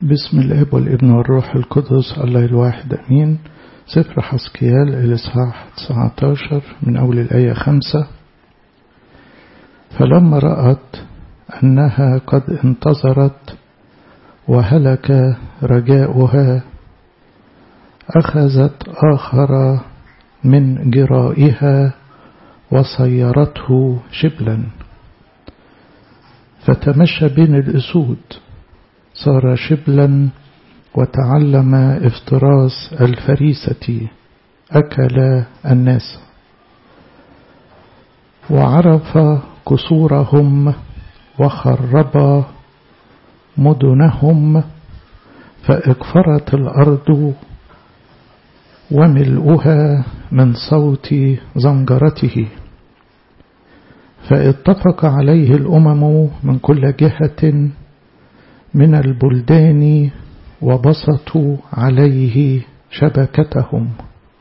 بسم الاب والابن والروح القدس الله الواحد امين سفر حسكيال الاصحاح 19 من اول الايه 5 فلما رأت أنها قد انتظرت وهلك رجاؤها أخذت آخر من جرائها وصيرته شبلا فتمشى بين الأسود صار شبلا وتعلم افتراس الفريسة أكل الناس وعرف قصورهم وخرب مدنهم فاكفرت الأرض وملؤها من صوت زنجرته فاتفق عليه الأمم من كل جهة من البلدان وبسطوا عليه شبكتهم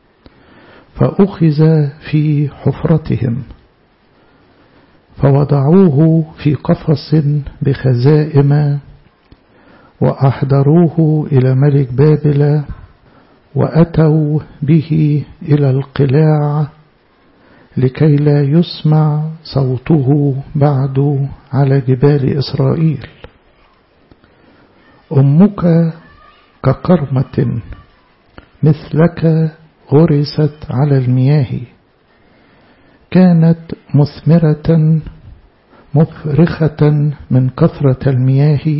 فأخذ في حفرتهم فوضعوه في قفص بخزائم وأحضروه إلى ملك بابل وأتوا به إلى القلاع لكي لا يسمع صوته بعد على جبال إسرائيل أمك كقرمة مثلك غرست على المياه كانت مثمرة مفرخة من كثرة المياه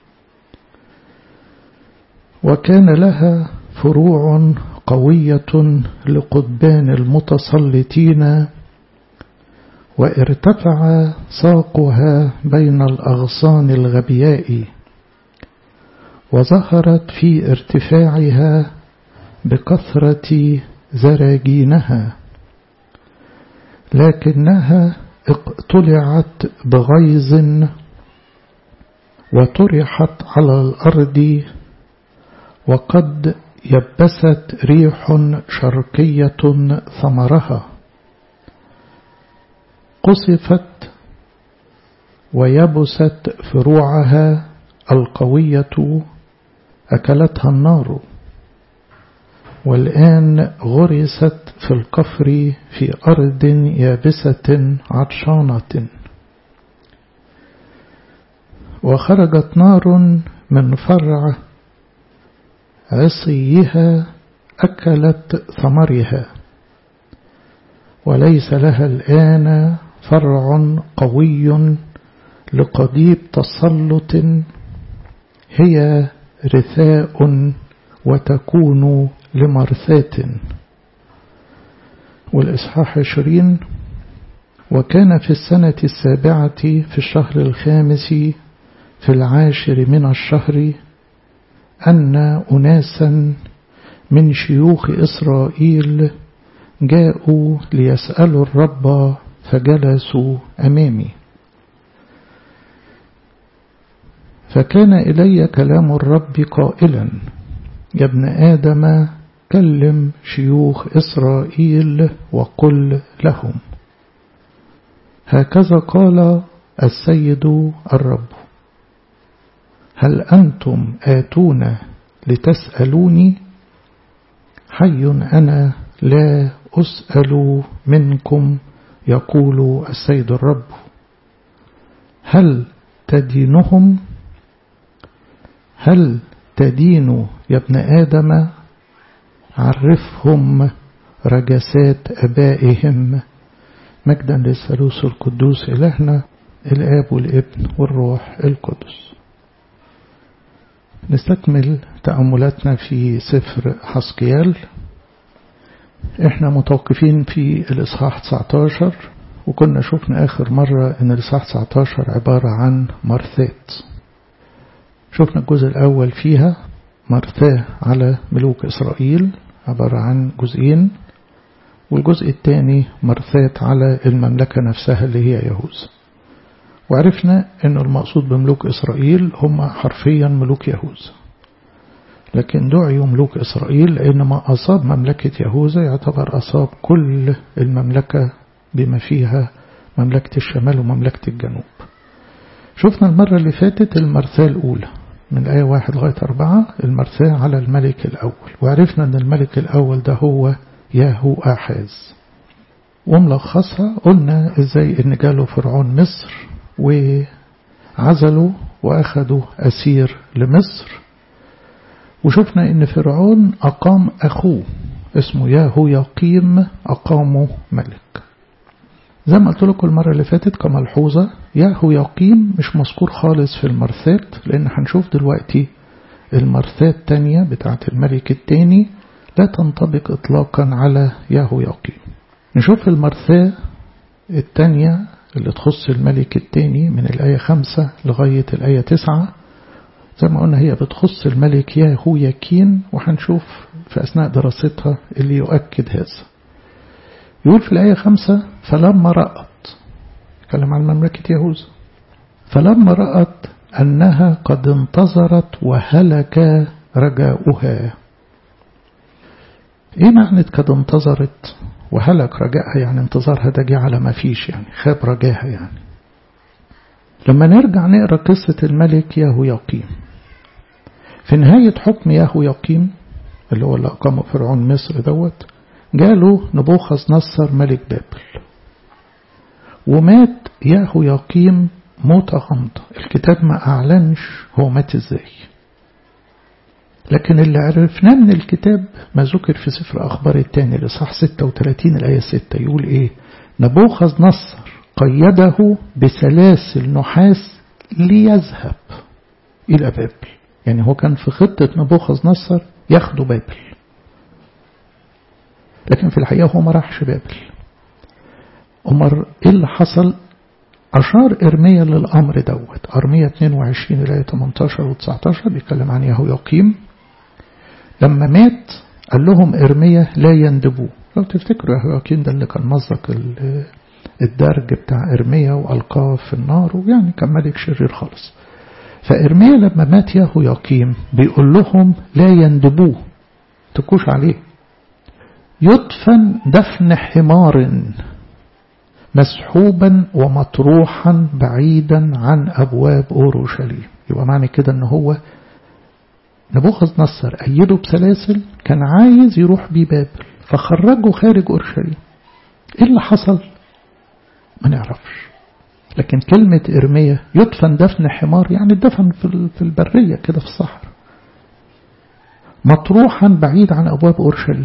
وكان لها فروع قوية لقضبان المتسلطين وارتفع ساقها بين الأغصان الغبياء وظهرت في ارتفاعها بكثرة زراجينها لكنها اقتلعت بغيظ وطرحت على الأرض وقد يبست ريح شرقية ثمرها قصفت ويبست فروعها القوية أكلتها النار والآن غرست في القفر في أرض يابسة عطشانة وخرجت نار من فرع عصيها أكلت ثمرها وليس لها الآن فرع قوي لقضيب تسلط هي رثاء وتكون لمرثات والإصحاح عشرين وكان في السنة السابعة في الشهر الخامس في العاشر من الشهر أن أناسا من شيوخ إسرائيل جاءوا ليسألوا الرب فجلسوا أمامي فكان إلي كلام الرب قائلا يا ابن آدم كلم شيوخ إسرائيل وقل لهم هكذا قال السيد الرب هل أنتم آتون لتسألوني حي أنا لا أسأل منكم يقول السيد الرب هل تدينهم هل تدين يا ابن آدم عرفهم رجسات أبائهم مجدا للثالوث القدوس إلهنا الآب والابن والروح القدس نستكمل تأملاتنا في سفر حسقيال احنا متوقفين في الإصحاح 19 وكنا شفنا آخر مرة ان الإصحاح 19 عبارة عن مرثات شفنا الجزء الأول فيها مرثاه على ملوك إسرائيل عبارة عن جزئين والجزء الثاني مرثات على المملكة نفسها اللي هي يهوذا وعرفنا أن المقصود بملوك إسرائيل هم حرفيا ملوك يهوذا لكن دعيوا ملوك إسرائيل لأن ما أصاب مملكة يهوذا يعتبر أصاب كل المملكة بما فيها مملكة الشمال ومملكة الجنوب شفنا المرة اللي فاتت المرثاة الأولى من آية واحد لغاية أربعة المرثاة على الملك الأول وعرفنا أن الملك الأول ده هو ياهو آحاز وملخصها قلنا إزاي إن جاله فرعون مصر وعزلوا وأخذوا أسير لمصر وشفنا إن فرعون أقام أخوه اسمه ياهو يقيم أقامه ملك زي ما قلت لكم المرة اللي فاتت كملحوظة ياهو يقيم مش مذكور خالص في المرثات لأن هنشوف دلوقتي المرثات التانية بتاعة الملك التاني لا تنطبق إطلاقا على ياهو يقيم نشوف المرثاة التانية اللي تخص الملك التاني من الآية خمسة لغاية الآية تسعة زي ما قلنا هي بتخص الملك ياهو يكين وهنشوف في أثناء دراستها اللي يؤكد هذا يقول في الآية خمسة فلما رأت كلام عن مملكة يهوذا فلما رأت أنها قد انتظرت وهلك رجاؤها إيه معنى قد انتظرت وهلك رجائها يعني انتظارها ده جه على ما فيش يعني خاب رجاها يعني لما نرجع نقرأ قصة الملك ياهو يقيم في نهاية حكم ياهو يقيم اللي هو اللي أقامه فرعون مصر دوت جاله نبوخذ نصر ملك بابل ومات ياهو يقيم موتة غامضة الكتاب ما أعلنش هو مات ازاي لكن اللي عرفناه من الكتاب ما ذكر في سفر أخبار الثاني لصح 36 الآية 6 يقول إيه نبوخذ نصر قيده بسلاسل نحاس ليذهب إلى بابل يعني هو كان في خطة نبوخذ نصر ياخدوا بابل لكن في الحقيقة هو ما راحش بابل أمر إيه اللي حصل أشار إرميا للأمر دوت أرميا 22 الآية 18 و 19 بيتكلم عن يهو يقيم لما مات قال لهم إرميا لا يندبوه لو تفتكروا يهو يقيم ده اللي كان مزق الدرج بتاع إرميا وألقاه في النار ويعني كان ملك شرير خالص فإرميا لما مات يهو يقيم بيقول لهم لا يندبوه تكوش عليه يدفن دفن حمار مسحوبا ومطروحا بعيدا عن أبواب أورشليم يبقى معنى كده أنه هو نبوخذ نصر أيده بسلاسل كان عايز يروح بيه بابل فخرجه خارج أورشليم إيه اللي حصل ما نعرفش لكن كلمة إرمية يدفن دفن حمار يعني الدفن في البرية كده في الصحراء مطروحا بعيد عن أبواب أورشليم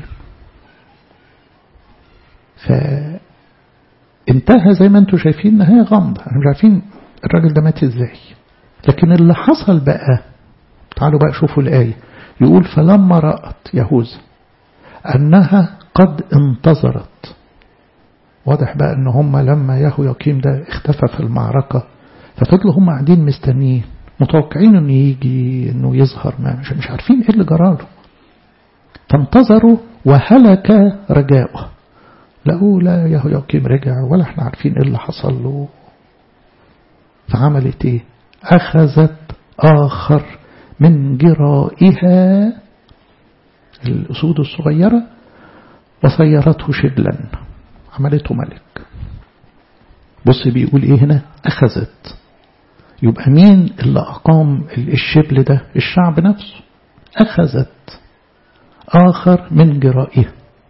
فانتهى زي ما انتم شايفين نهاية غامضة احنا مش عارفين الراجل ده مات ازاي لكن اللي حصل بقى تعالوا بقى شوفوا الآية يقول فلما رأت يهوذا أنها قد انتظرت واضح بقى ان هم لما ياهو يقيم ده اختفى في المعركة ففضلوا هم قاعدين مستنيين متوقعين انه يجي انه يظهر ما مش, مش عارفين ايه اللي جراله فانتظروا وهلك رجاؤه لقوا لا ياهو يقيم رجع ولا احنا عارفين ايه اللي حصل له فعملت ايه اخذت اخر من جرائها الاسود الصغيرة وصيرته شبلا عملته ملك بص بيقول ايه هنا اخذت يبقى مين اللي اقام الشبل ده الشعب نفسه اخذت اخر من جرائها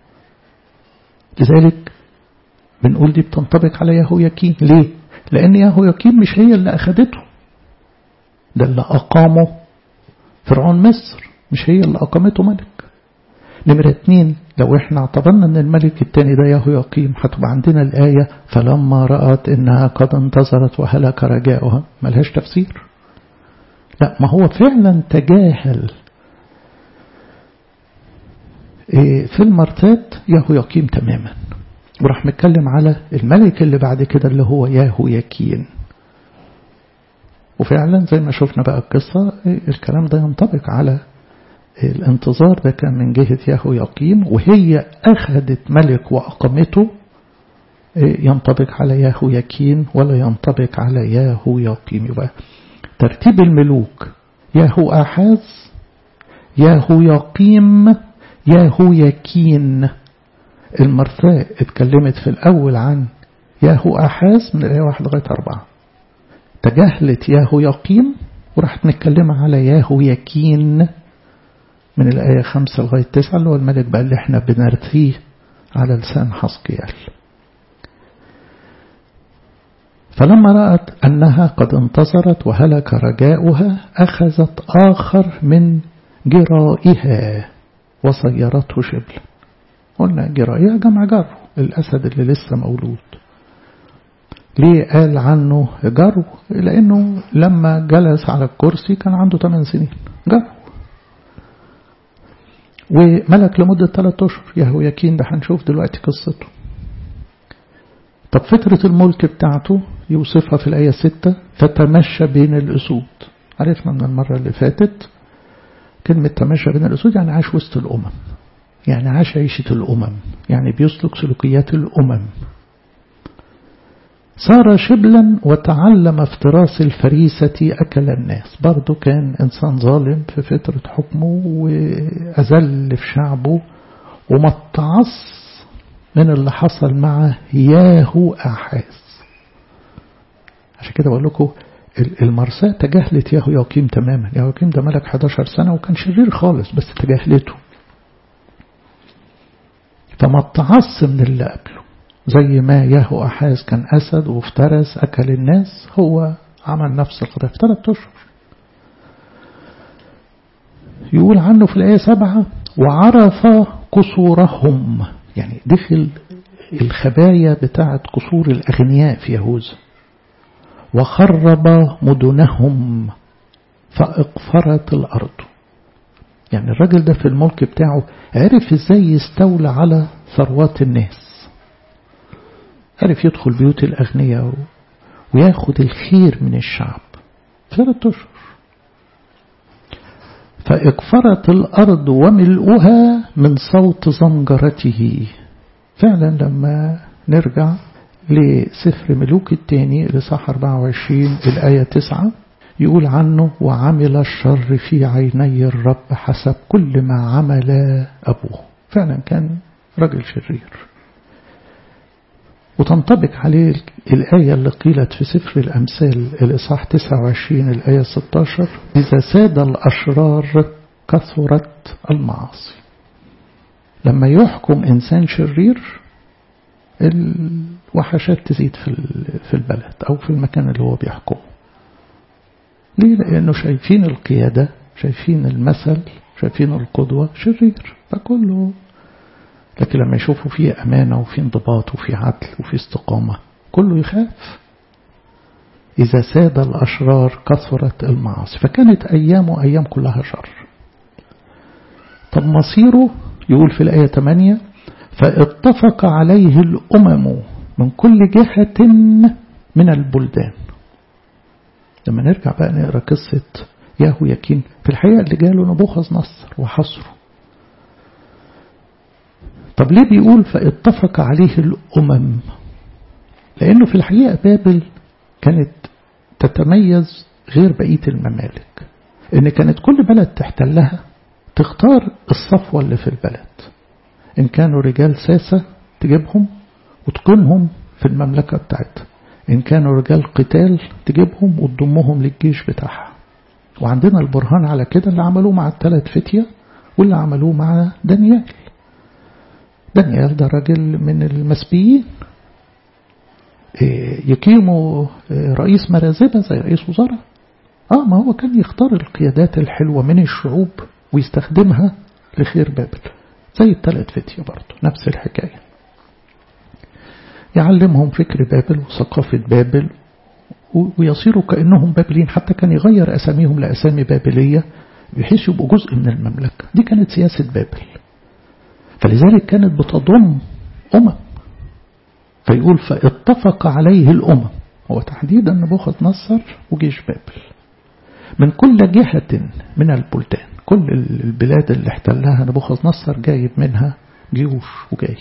لذلك بنقول دي بتنطبق على ياهو يكين ليه لان ياهو يكين مش هي اللي اخذته ده اللي اقامه فرعون مصر مش هي اللي اقامته ملك نمرة اتنين لو احنا اعتبرنا ان الملك التاني ده يهو يقيم هتبقى عندنا الآية فلما رأت انها قد انتظرت وهلك رجاؤها ملهاش تفسير لا ما هو فعلا تجاهل في المرتات يهو يقيم تماما وراح نتكلم على الملك اللي بعد كده اللي هو ياهو يكين وفعلا زي ما شفنا بقى القصة الكلام ده ينطبق على الانتظار ده كان من جهة ياهو يقيم وهي أخذت ملك وأقامته ينطبق على ياهو يكين ولا ينطبق على ياهو يقيم يبقى ترتيب الملوك ياهو أحاز ياهو يقيم ياهو يكين المرثاة اتكلمت في الأول عن ياهو أحاز من الآية واحد لغاية أربعة تجاهلت ياهو يقيم وراح نتكلم على ياهو يكين من الآية خمسة لغاية تسعة اللي هو الملك بقى اللي احنا بنرثيه على لسان حسقيال فلما رأت أنها قد انتصرت وهلك رجاؤها أخذت آخر من جرائها وصيرته شبلا قلنا جرائها جمع جرو الأسد اللي لسه مولود ليه قال عنه جرو لأنه لما جلس على الكرسي كان عنده 8 سنين جرو وملك لمدة 3 أشهر يهو يكين ده هنشوف دلوقتي قصته طب فترة الملك بتاعته يوصفها في الآية 6 فتمشى بين الأسود عرفنا من المرة اللي فاتت كلمة تمشى بين الأسود يعني عاش وسط الأمم يعني عاش عيشة الأمم يعني بيسلك سلوكيات الأمم صار شبلا وتعلم افتراس الفريسة أكل الناس برضه كان إنسان ظالم في فترة حكمه وأذل في شعبه وما اتعص من اللي حصل مع ياهو أحاز عشان كده بقول لكم المرساة تجاهلت ياهو يوكيم تماما ياهو يوكيم ده ملك 11 سنة وكان شرير خالص بس تجاهلته فما اتعص من اللي قبله زي ما ياهو أحاز كان أسد وافترس أكل الناس هو عمل نفس الخطأ في ثلاث أشهر يقول عنه في الآية سبعة وعرف قصورهم يعني دخل الخبايا بتاعة قصور الأغنياء في يهوذا وخرب مدنهم فاقفرت الأرض يعني الراجل ده في الملك بتاعه عرف ازاي يستولى على ثروات الناس عرف يدخل بيوت الأغنياء وياخد الخير من الشعب ثلاثة أشهر فاقفرت الأرض وملؤها من صوت زمجرته فعلا لما نرجع لسفر ملوك الثاني لصح 24 الآية 9 يقول عنه وعمل الشر في عيني الرب حسب كل ما عمل أبوه فعلا كان رجل شرير وتنطبق عليه الآية اللي قيلت في سفر الأمثال الإصحاح 29 الآية 16 إذا ساد الأشرار كثرت المعاصي لما يحكم إنسان شرير الوحشات تزيد في البلد أو في المكان اللي هو بيحكمه ليه لأنه شايفين القيادة شايفين المثل شايفين القدوة شرير فكله لكن لما يشوفوا فيه أمانة وفي انضباط وفي عدل وفي استقامة كله يخاف إذا ساد الأشرار كثرت المعاصي فكانت أيامه أيام كلها شر طب مصيره يقول في الآية 8 فاتفق عليه الأمم من كل جهة من البلدان لما نرجع بقى نقرأ قصة ياهو يكين في الحقيقة اللي جاله نبوخذ نصر وحصره طب ليه بيقول فاتفق عليه الأمم لأنه في الحقيقة بابل كانت تتميز غير بقية الممالك إن كانت كل بلد تحتلها تختار الصفوة اللي في البلد إن كانوا رجال ساسة تجيبهم وتقيمهم في المملكة بتاعتها إن كانوا رجال قتال تجيبهم وتضمهم للجيش بتاعها وعندنا البرهان على كده اللي عملوه مع الثلاث فتية واللي عملوه مع دانيال دانيال ده راجل من المسبيين يقيموا رئيس مرازبة زي رئيس وزراء اه ما هو كان يختار القيادات الحلوة من الشعوب ويستخدمها لخير بابل زي الثلاث فتية برضه نفس الحكاية يعلمهم فكر بابل وثقافة بابل ويصيروا كأنهم بابلين حتى كان يغير أساميهم لأسامي بابلية بحيث يبقوا جزء من المملكة دي كانت سياسة بابل فلذلك كانت بتضم أمم فيقول فاتفق عليه الأمم هو تحديدا نبوخذ نصر وجيش بابل من كل جهة من البلدان كل البلاد اللي احتلها نبوخذ نصر جايب منها جيوش وجاي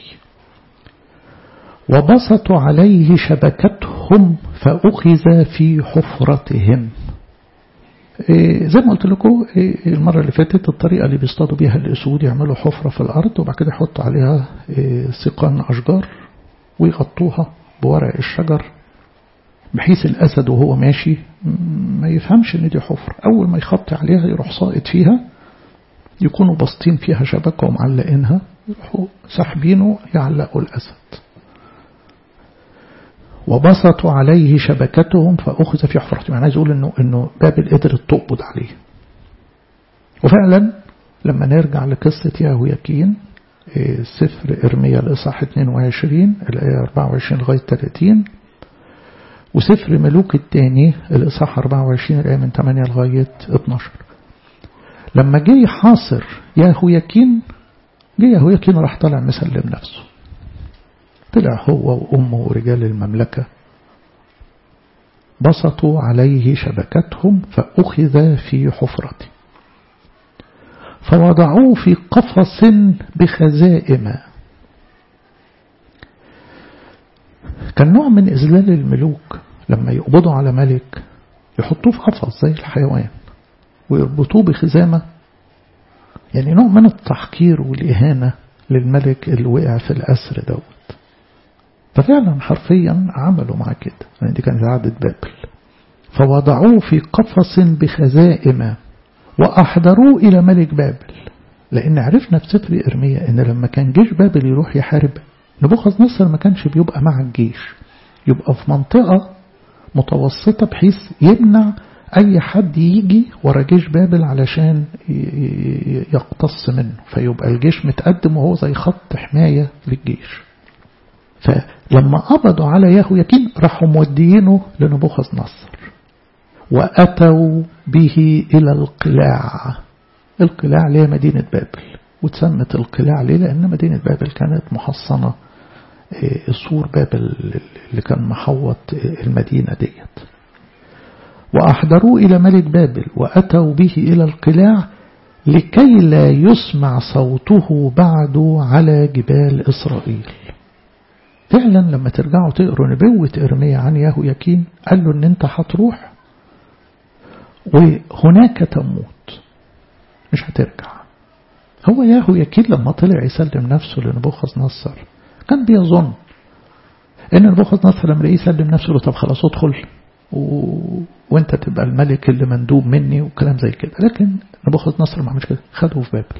وبسطوا عليه شبكتهم فأخذ في حفرتهم إيه زي ما قلت لكم إيه المرة اللي فاتت الطريقة اللي بيصطادوا بيها الأسود يعملوا حفرة في الأرض وبعد كده يحطوا عليها إيه سيقان أشجار ويغطوها بورق الشجر بحيث الأسد وهو ماشي ما يفهمش ان دي حفرة أول ما يخطي عليها يروح ساقط فيها يكونوا باسطين فيها شبكة ومعلقينها يروحوا ساحبينه يعلقوا الأسد وبسطوا عليه شبكتهم فأخذ في حفرته يعني عايز أقول إنه إنه بابل قدرت تقبض عليه وفعلا لما نرجع لقصة ياهوياكين سفر إرميا الإصحاح 22 الآية 24 لغاية 30 وسفر ملوك الثاني الإصحاح 24 الآية من 8 لغاية 12 لما جه يحاصر ياهوياكين جه ياهوياكين راح طالع مسلم نفسه طلع هو وأمه ورجال المملكة بسطوا عليه شبكتهم فأخذ في حفرته فوضعوه في قفص بخزائم كان نوع من إذلال الملوك لما يقبضوا على ملك يحطوه في قفص زي الحيوان ويربطوه بخزامة يعني نوع من التحقير والإهانة للملك اللي وقع في الأسر دوت ففعلا حرفيا عملوا مع كده يعني دي كانت عادة بابل فوضعوه في قفص بخزائم وأحضروه إلى ملك بابل لأن عرفنا في سفر إرميا إن لما كان جيش بابل يروح يحارب نبوخذ نصر ما كانش بيبقى مع الجيش يبقى في منطقة متوسطة بحيث يمنع أي حد يجي ورا جيش بابل علشان يقتص منه فيبقى الجيش متقدم وهو زي خط حماية للجيش فلما قبضوا على ياهوياكين راحوا موديينه لنبوخذ نصر وأتوا به إلى القلاع القلاع اللي هي مدينة بابل وتسمت القلاع ليه لأن مدينة بابل كانت محصنة سور بابل اللي كان محوط المدينة ديت وأحضروا إلى ملك بابل وأتوا به إلى القلاع لكي لا يسمع صوته بعد على جبال إسرائيل فعلا لما ترجعوا تقروا نبوة إرميا عن ياهوياكين قال له ان انت هتروح وهناك تموت مش هترجع هو ياهوياكين لما طلع يسلم نفسه لنبوخذ نصر كان بيظن ان نبوخذ نصر لما يسلم نفسه له طب خلاص ادخل و... وانت تبقى الملك اللي مندوب مني وكلام زي كده لكن نبوخذ نصر ما عملش كده خده في بابل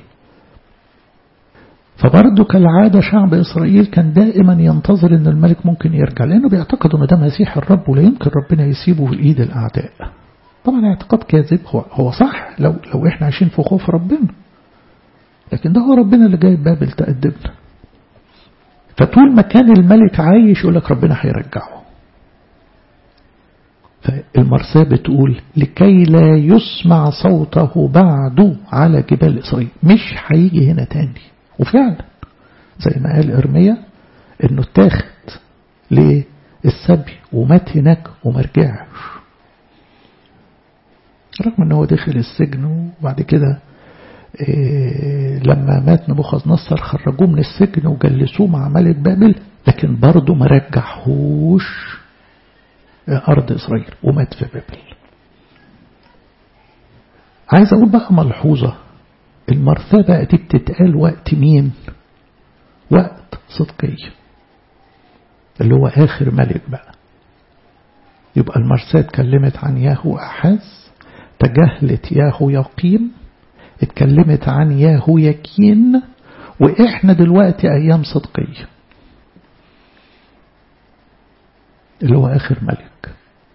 فبرضه كالعادة شعب إسرائيل كان دائما ينتظر أن الملك ممكن يرجع لأنه بيعتقدوا أن ده مسيح الرب ولا يمكن ربنا يسيبه في إيد الأعداء طبعا اعتقاد كاذب هو, هو صح لو, لو إحنا عايشين في خوف ربنا لكن ده هو ربنا اللي جايب بابل تقدمنا فطول ما كان الملك عايش يقول لك ربنا هيرجعه فالمرساة بتقول لكي لا يسمع صوته بعد على جبال إسرائيل مش هيجي هنا تاني وفعلا زي ما قال إرميا انه اتاخد للسبي ومات هناك وما رجعش رغم ان هو دخل السجن وبعد كده إيه لما مات نبوخذ نصر خرجوه من السجن وجلسوه مع ملك بابل لكن برضه ما رجعهوش أرض إسرائيل ومات في بابل عايز أقول بقى ملحوظة المرثاة بقى دي بتتقال وقت مين وقت صدقية اللي هو آخر ملك بقى يبقى المرثاة اتكلمت عن ياهو أحاز تجاهلت ياهو يقيم اتكلمت عن ياهو يكين وإحنا دلوقتي أيام صدقية اللي هو آخر ملك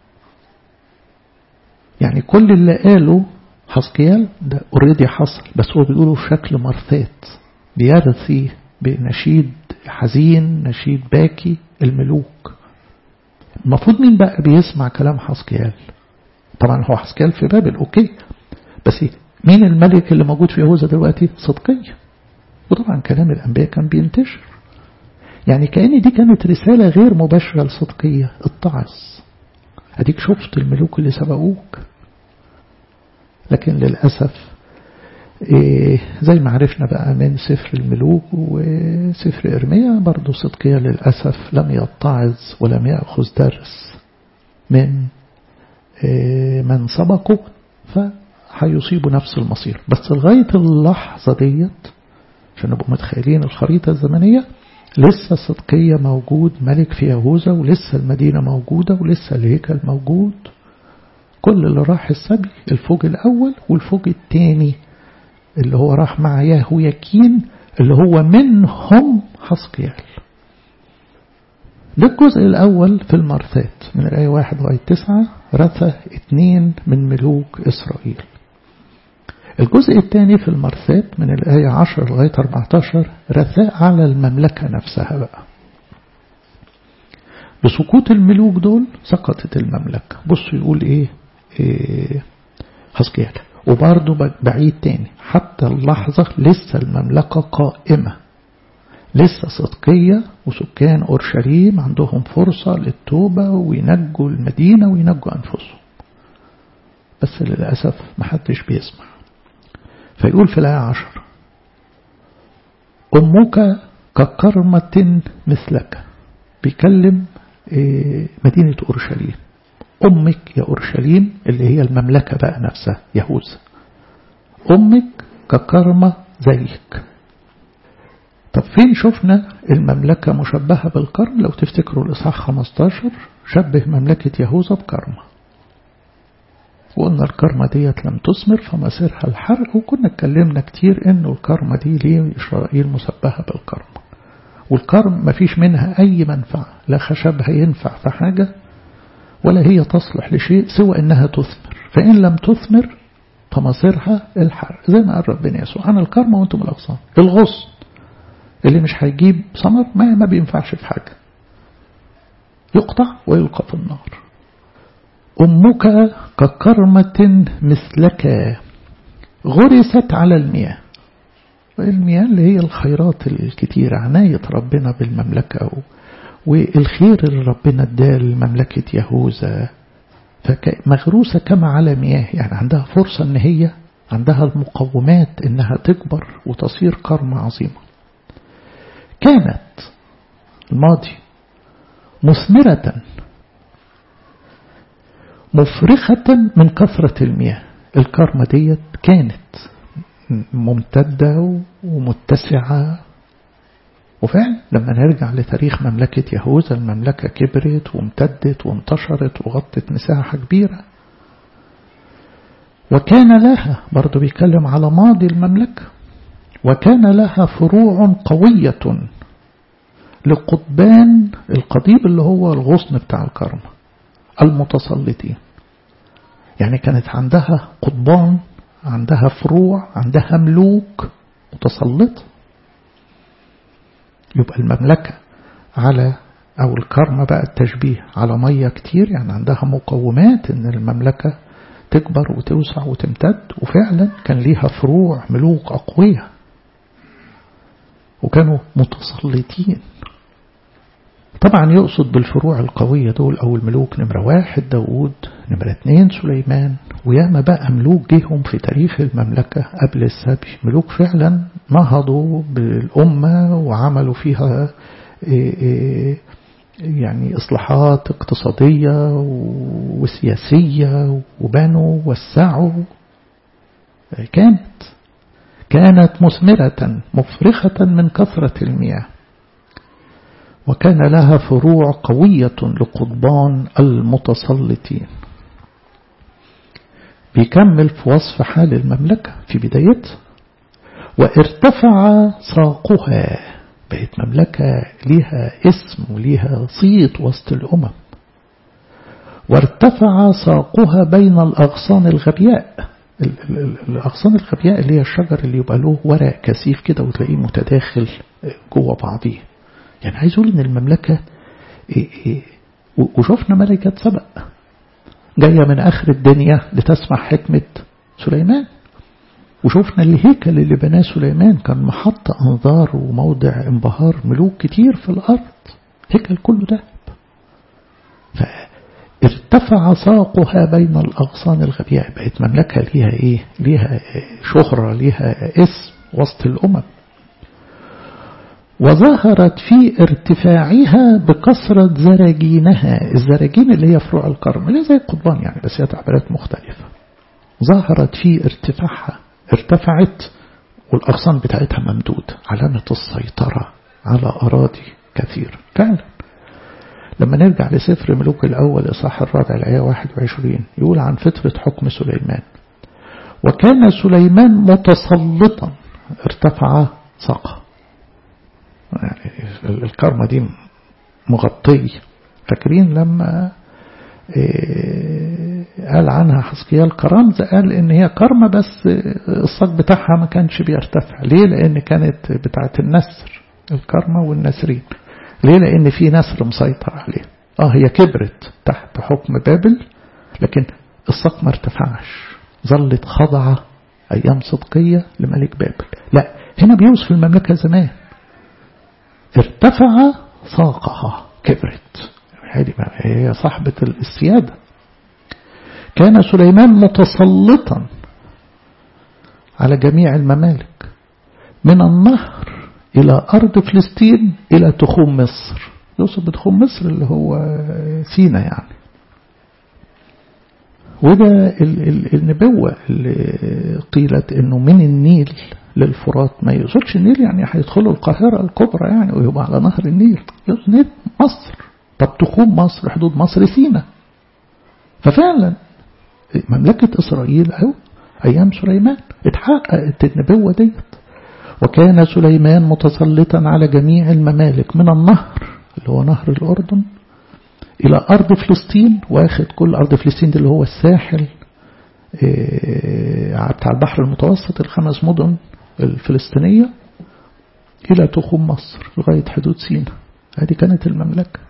يعني كل اللي قاله حسقيال ده اوريدي حصل بس هو بيقوله في شكل مرثات بيرثي بنشيد حزين نشيد باكي الملوك المفروض مين بقى بيسمع كلام حسقيال طبعا هو حسقيال في بابل اوكي بس مين الملك اللي موجود في يهوذا دلوقتي صدقية وطبعا كلام الأنبياء كان بينتشر يعني كأن دي كانت رسالة غير مباشرة لصدقية اتعظ أديك شفت الملوك اللي سبقوك لكن للأسف إيه زي ما عرفنا بقى من سفر الملوك وسفر إرميا برضو صدقية للأسف لم يتعظ ولم يأخذ درس من إيه من سبقه فهيصيبوا نفس المصير بس لغاية اللحظة ديت عشان نبقوا متخيلين الخريطة الزمنية لسه صدقية موجود ملك في يهوذا ولسه المدينة موجودة ولسه الهيكل موجود كل اللي راح السبي الفوج الأول والفوج الثاني اللي هو راح مع ياهوياكين اللي هو منهم حسقيال ده الجزء الأول في المرثات من الآية واحد لغاية تسعة رثى اتنين من ملوك إسرائيل الجزء الثاني في المرثات من الآية 10 لغاية 14 رثاء على المملكة نفسها بقى بسقوط الملوك دول سقطت المملكة بصوا يقول ايه, إيه حسقيال وبرضه بعيد تاني حتى اللحظة لسه المملكة قائمة لسه صدقية وسكان أورشليم عندهم فرصة للتوبة وينجوا المدينة وينجوا أنفسهم بس للأسف محدش بيسمع فيقول في الآية عشر أمك ككرمة مثلك بيكلم مدينة أورشليم أمك يا أورشليم اللي هي المملكة بقى نفسها يهوذا أمك ككرمة زيك طب فين شفنا المملكة مشبهة بالكرم لو تفتكروا الإصحاح 15 شبه مملكة يهوذا بكرمة وقلنا الكرمة ديت لم تثمر فمصيرها الحرق وكنا اتكلمنا كتير انه الكرمة دي ليه إسرائيل مشبهة بالكرمة والكرم مفيش منها أي منفعة لا خشبها ينفع في حاجة ولا هي تصلح لشيء سوى إنها تثمر فإن لم تثمر فمصيرها الحرق زي ما قال ربنا يسوع أنا الكرمة وأنتم الأغصان الغصن اللي مش هيجيب ثمر ما ما بينفعش في حاجة يقطع ويلقى في النار أمك ككرمة مثلك غرست على المياه المياه اللي هي الخيرات الكتيرة عناية ربنا بالمملكة والخير اللي ربنا اداه لمملكة يهوذا مغروسة كما على مياه يعني عندها فرصة ان هي عندها المقومات انها تكبر وتصير كرمة عظيمة كانت الماضي مثمرة مفرخة من كثرة المياه الكرمة ديت كانت ممتدة ومتسعة وفعلا لما نرجع لتاريخ مملكة يهوذا المملكة كبرت وامتدت وانتشرت وغطت مساحة كبيرة وكان لها برضو بيتكلم على ماضي المملكة وكان لها فروع قوية لقضبان القضيب اللي هو الغصن بتاع الكرم المتسلطين يعني كانت عندها قضبان عندها فروع عندها ملوك متسلطة يبقى المملكة على أو الكرمة بقى التشبيه على مية كتير يعني عندها مقومات إن المملكة تكبر وتوسع وتمتد وفعلا كان ليها فروع ملوك أقوياء وكانوا متسلطين طبعا يقصد بالفروع القوية دول أو الملوك نمرة واحد داود نمرة اتنين سليمان وياما بقى ملوك جيهم في تاريخ المملكة قبل السبي ملوك فعلا نهضوا بالأمة وعملوا فيها يعني إصلاحات اقتصادية وسياسية وبنوا وسعوا كانت كانت مثمرة مفرخة من كثرة المياه وكان لها فروع قوية لقضبان المتسلطين بيكمل في وصف حال المملكة في بدايتها وارتفع ساقها بقت مملكة ليها اسم وليها صيت وسط الأمم وارتفع ساقها بين الأغصان الغبياء الأغصان الغبياء اللي هي الشجر اللي يبقى له ورق كثيف كده وتلاقيه متداخل جوه بعضيه يعني عايز أقول إن المملكة إيه إيه وشفنا ملكة سبق جاية من آخر الدنيا لتسمع حكمة سليمان وشفنا الهيكل اللي بناه سليمان كان محط أنظار وموضع انبهار ملوك كتير في الأرض هيكل كله ذهب فارتفع ساقها بين الأغصان الغبياء بقت مملكة ليها إيه ليها شهرة ليها اسم وسط الأمم وظهرت في ارتفاعها بكثرة زراجينها الزراجين اللي هي فروع الكرم اللي زي القضبان يعني بس هي تعبيرات مختلفة ظهرت في ارتفاعها ارتفعت والأغصان بتاعتها ممدودة علامة السيطرة على أراضي كثيرة فعلا لما نرجع لسفر ملوك الأول إصحاح الرابع الآية 21 يقول عن فترة حكم سليمان وكان سليمان متسلطا ارتفع ساقه يعني الكرمة دي مغطية فاكرين لما قال عنها حسكيال كرمز قال ان هي كرمة بس الصاج بتاعها ما كانش بيرتفع ليه لان كانت بتاعت النسر الكرمة والنسرين ليه لان في نسر مسيطر عليه اه هي كبرت تحت حكم بابل لكن الصاج ما ارتفعش ظلت خاضعة ايام صدقية لملك بابل لا هنا بيوصف المملكة زمان ارتفع ساقها كبرت هذه هي صاحبة السيادة كان سليمان متسلطا على جميع الممالك من النهر إلى أرض فلسطين إلى تخوم مصر يوصف بتخوم مصر اللي هو سينا يعني وده النبوة اللي قيلت انه من النيل للفرات ما يقصدش النيل يعني هيدخلوا القاهرة الكبرى يعني ويبقى على نهر النيل يقصد نيل مصر طب تخوم مصر حدود مصر سينا ففعلا مملكة إسرائيل أو أيام سليمان اتحققت النبوة ديت وكان سليمان متسلطا على جميع الممالك من النهر اللي هو نهر الأردن إلى أرض فلسطين واخد كل أرض فلسطين اللي هو الساحل بتاع البحر المتوسط الخمس مدن الفلسطينية إلى تخوم مصر لغاية حدود سينا هذه كانت المملكة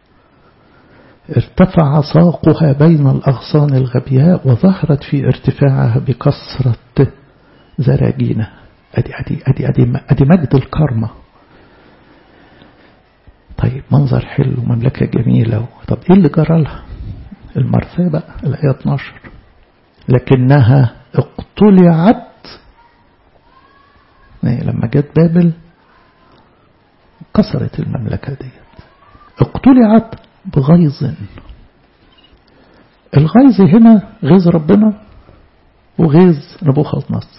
ارتفع ساقها بين الأغصان الغبياء وظهرت في ارتفاعها بكسرة زراجينة أدي, أدي, أدي, أدي, أدي مجد الكرمة طيب منظر حلو مملكة جميلة طب إيه اللي جرى لها المرثاة بقى الآية 12 لكنها اقتلعت لما جت بابل كسرت المملكة ديت اقتلعت بغيظ الغيظ هنا غيظ ربنا وغيظ نبوخذ نصر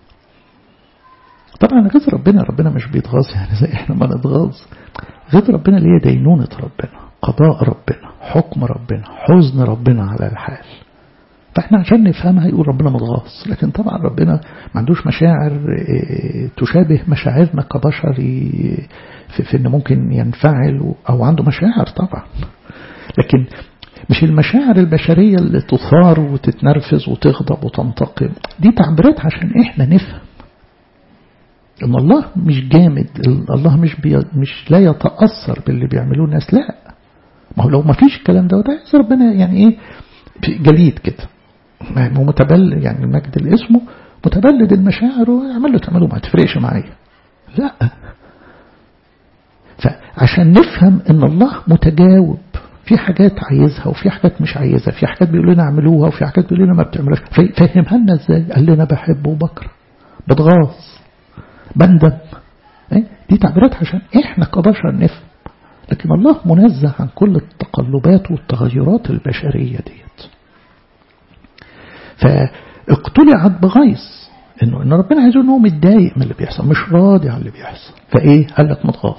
طبعا غيظ ربنا ربنا مش بيتغاظ يعني زي احنا ما نتغاظ غيظ ربنا اللي هي دينونة ربنا قضاء ربنا حكم ربنا حزن ربنا على الحال فاحنا عشان نفهمها يقول ربنا متغاظ لكن طبعا ربنا ما عندوش مشاعر تشابه مشاعرنا كبشر في, في انه ممكن ينفعل او عنده مشاعر طبعا لكن مش المشاعر البشرية اللي تثار وتتنرفز وتغضب وتنتقم دي تعبيرات عشان احنا نفهم ان الله مش جامد الله مش بي مش لا يتأثر باللي بيعملوه الناس لا ما هو لو ما فيش الكلام ده وده ربنا يعني ايه جليد كده متبلد يعني المجد اللي اسمه متبلد المشاعر ويعمل له تعمله ما تفرقش معايا لا فعشان نفهم ان الله متجاوب في حاجات عايزها وفي حاجات مش عايزها في حاجات بيقول لنا اعملوها وفي حاجات بيقول لنا ما بتعملوش فهمها لنا ازاي قال لنا بحب وبكره بتغاظ بندم دي تعبيرات عشان احنا كبشر نفهم لكن الله منزه عن كل التقلبات والتغيرات البشرية ديت فاقتلعت بغيظ انه ان ربنا عايزه ان هو متضايق من اللي بيحصل مش راضي عن اللي بيحصل فايه قال لك متغاظ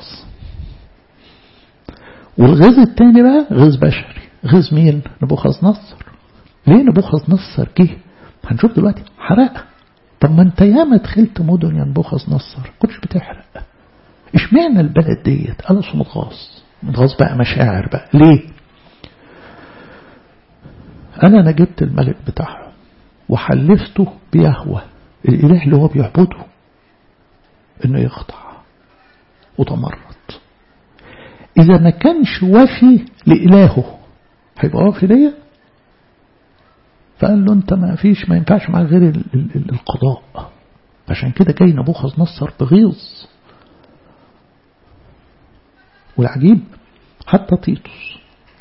والغيظ الثاني بقى غيظ بشري غيظ مين نبوخذ نصر ليه نبوخذ نصر جه هنشوف دلوقتي حرق طب ما انت ياما دخلت مدن يا نبوخذ نصر كنتش بتحرق اشمعنى البلد ديت قال اصل متغاظ متغاظ بقى مشاعر بقى ليه انا انا جبت الملك بتاعهم وحلفته بيهوى الاله اللي هو بيعبده انه يخضع وتمرد اذا ما كانش وافي لالهه هيبقى وافي ليا فقال له انت ما فيش ما ينفعش معاك غير القضاء عشان كده جاي نبوخذ نصر بغيظ والعجيب حتى تيتوس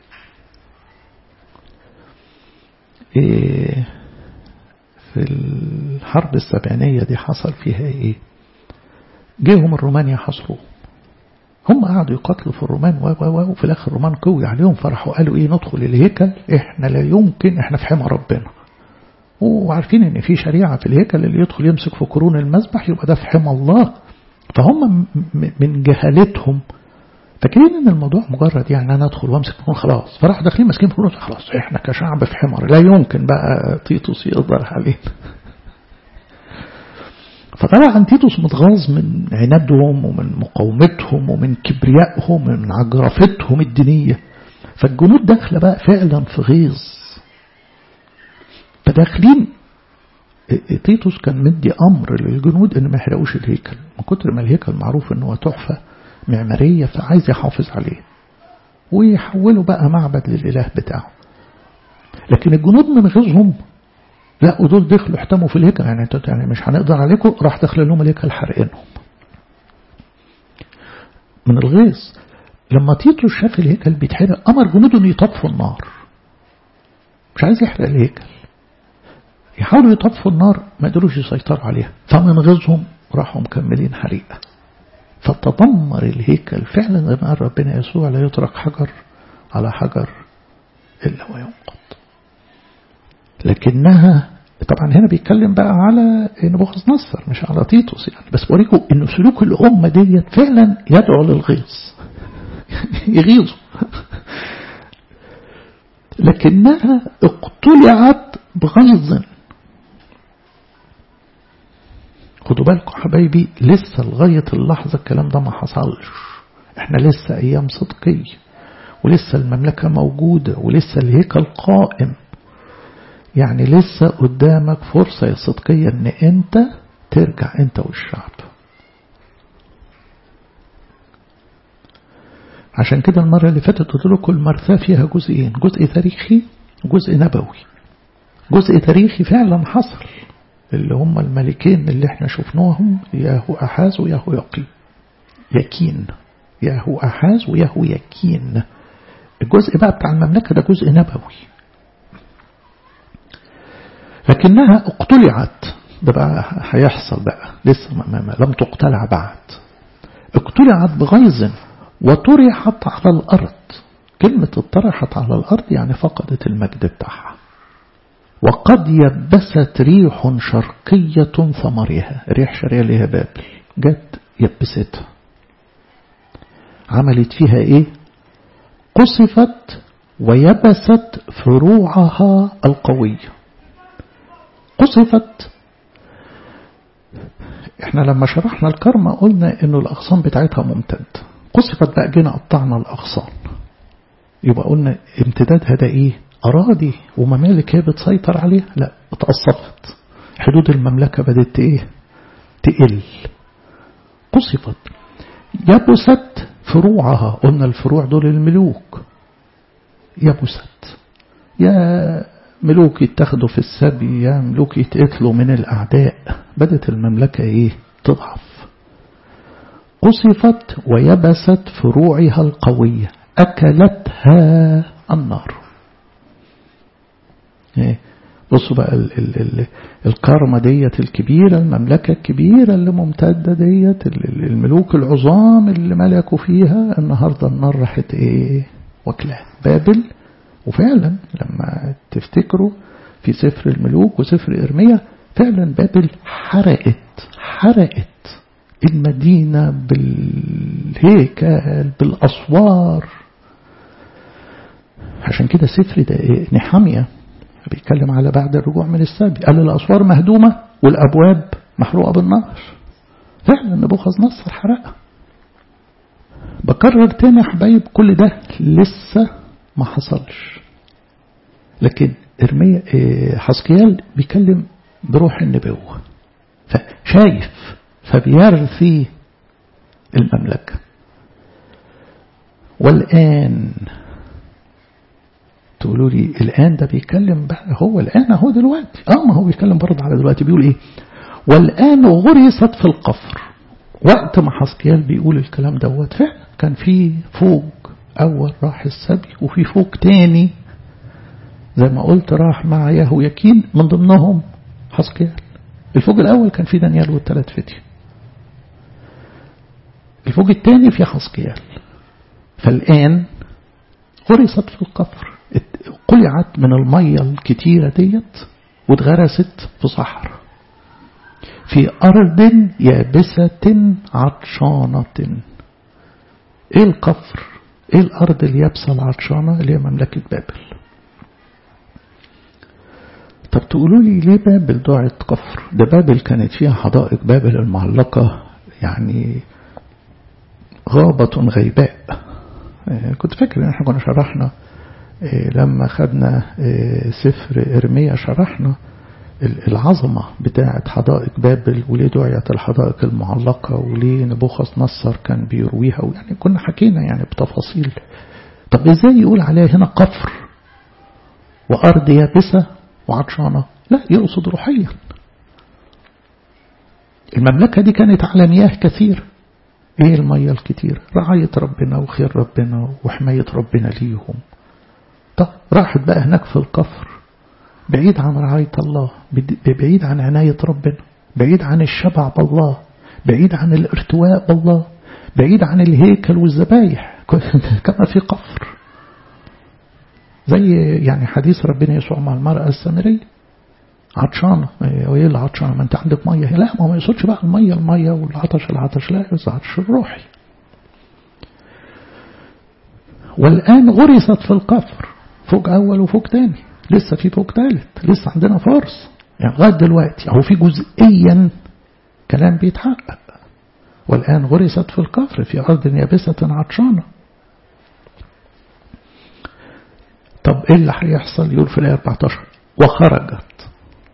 إيه في الحرب السبعينية دي حصل فيها ايه جيهم الرومان يحاصروه هم قعدوا يقاتلوا في الرومان و و وفي الاخر الرومان قوي عليهم فرحوا قالوا ايه ندخل الهيكل احنا لا يمكن احنا في حمى ربنا وعارفين ان في شريعة في الهيكل اللي يدخل يمسك في قرون المذبح يبقى ده في حمى الله فهم من جهالتهم فاكرين ان الموضوع مجرد يعني انا ادخل وامسك فون خلاص فراحوا داخلين ماسكين فلوس خلاص احنا كشعب في حمر لا يمكن بقى تيتوس يقدر علينا فطبعا تيتوس متغاظ من عنادهم ومن مقاومتهم ومن كبريائهم ومن عجرفتهم الدينية فالجنود داخلة بقى فعلا في غيظ فداخلين تيتوس كان مدي أمر للجنود إن ما يحرقوش الهيكل من كتر ما الهيكل معروف إن هو تحفة معمارية فعايز يحافظ عليه ويحولوا بقى معبد للإله بتاعه لكن الجنود من غيظهم لا ودول دخلوا احتموا في الهيكل يعني يعني مش هنقدر عليكم راح دخل لهم الهيكل حرقينهم من الغيظ لما تيتوس شاف الهيكل بيتحرق امر جنوده انه يطفوا النار مش عايز يحرق الهيكل يحاولوا يطفوا النار ما قدروش يسيطروا عليها فمن غيظهم راحوا مكملين حريقه فتدمر الهيكل فعلا زي ما قال ربنا يسوع لا يترك حجر على حجر الا وينقض لكنها طبعا هنا بيتكلم بقى على نبوخذ نصر مش على تيتوس يعني بس بوريكم ان سلوك الامه ديت فعلا يدعو للغيظ يغيظوا لكنها اقتلعت بغيظ خدوا بالكم حبايبي لسه لغاية اللحظة الكلام ده ما حصلش احنا لسه ايام صدقية ولسه المملكة موجودة ولسه الهيكل قائم يعني لسه قدامك فرصة يا صدقية ان انت ترجع انت والشعب عشان كده المرة اللي فاتت قلت لكم المرثاة فيها جزئين جزء تاريخي وجزء نبوي جزء تاريخي فعلا حصل اللي هم الملكين اللي احنا شفناهم ياهو أحاز وياهو يقين يكين ياهو أحاز وياهو يكين الجزء بقى بتاع المملكة ده جزء نبوي لكنها اقتلعت ده بقى هيحصل بقى لسه ما ما لم تقتلع بعد اقتلعت بغيظ وطرحت على الأرض كلمة اطرحت على الأرض يعني فقدت المجد بتاعها وقد يبست ريح شرقية ثمرها ريح شرقية اللي هي بابل جت يبستها عملت فيها ايه قصفت ويبست فروعها القوية قصفت احنا لما شرحنا الكرمة قلنا انه الاغصان بتاعتها ممتد قصفت بقى جينا قطعنا الاغصان يبقى قلنا امتدادها ده ايه اراضي وممالك هي بتسيطر عليها لا اتقصفت حدود المملكة بدت ايه تقل قصفت يبست فروعها قلنا الفروع دول الملوك يبست يا ملوك يتخذوا في السبي يا ملوك يتقتلوا من الأعداء بدت المملكة إيه تضعف قصفت ويبست فروعها القوية أكلتها النار إيه بصوا بقى ال ال ال الكرمة ديت الكبيرة المملكة الكبيرة اللي ممتدة ديت الملوك العظام اللي ملكوا فيها النهاردة النار راحت ايه وكلها بابل وفعلا لما تفتكروا في سفر الملوك وسفر إرميا فعلا بابل حرقت حرقت المدينة بالهيكل بالأسوار عشان كده سفر ده إيه؟ نحامية بيتكلم على بعد الرجوع من السبي قال الأسوار مهدومة والأبواب محروقة بالنار فعلا نبوخذ نصر حرقها بكرر تاني يا حبايب كل ده لسه ما حصلش لكن إرميا حسكيال بيكلم بروح النبوة فشايف فبيرثي المملكة والآن تقولوا لي الآن ده بيتكلم بقى هو الآن هو دلوقتي اه ما هو بيتكلم برضه على دلوقتي بيقول ايه والآن غرست في القفر وقت ما حسكيال بيقول الكلام دوت فعلا كان في فوق أول راح السبي وفي فوق تاني زي ما قلت راح مع ياهو يكين من ضمنهم حسكيال الفوق الأول كان في دانيال والثلاث فتية الفوق الثاني في حسكيال فالآن غرست في القفر قلعت من المية الكتيرة ديت واتغرست في صحراء في أرض يابسة عطشانة إيه القفر إيه الأرض اليابسة العطشانة اللي هي مملكة بابل طب تقولوا لي ليه بابل دعت قفر ده بابل كانت فيها حدائق بابل المعلقة يعني غابة غيباء كنت فاكر ان احنا كنا شرحنا لما خدنا سفر ارميا شرحنا العظمة بتاعة حدائق بابل وليه دعيت الحدائق المعلقة وليه نبوخذ نصر كان بيرويها يعني كنا حكينا يعني بتفاصيل طب ازاي يقول عليها هنا قفر وأرض يابسة وعطشانة لا يقصد روحيا المملكة دي كانت على مياه كثير ايه المية الكتير رعاية ربنا وخير ربنا وحماية ربنا ليهم طب راحت بقى هناك في القفر بعيد عن رعاية الله بعيد عن عناية ربنا بعيد عن الشبع بالله بعيد عن الارتواء بالله بعيد عن الهيكل والذبايح كما في قفر زي يعني حديث ربنا يسوع مع المرأة السامرية عطشانة وايه اللي عطشانة ما انت عندك مية لا ما هو ما يقصدش بقى المية المية والعطش العطش لا يقصد العطش الروحي والآن غرست في القفر فوق أول وفوق تاني لسه في فوق ثالث لسه عندنا فرص يعني لغاية دلوقتي أهو في جزئيا كلام بيتحقق والآن غرست في القفر في أرض يابسة عطشانة طب إيه اللي هيحصل يقول في الآية 14 وخرجت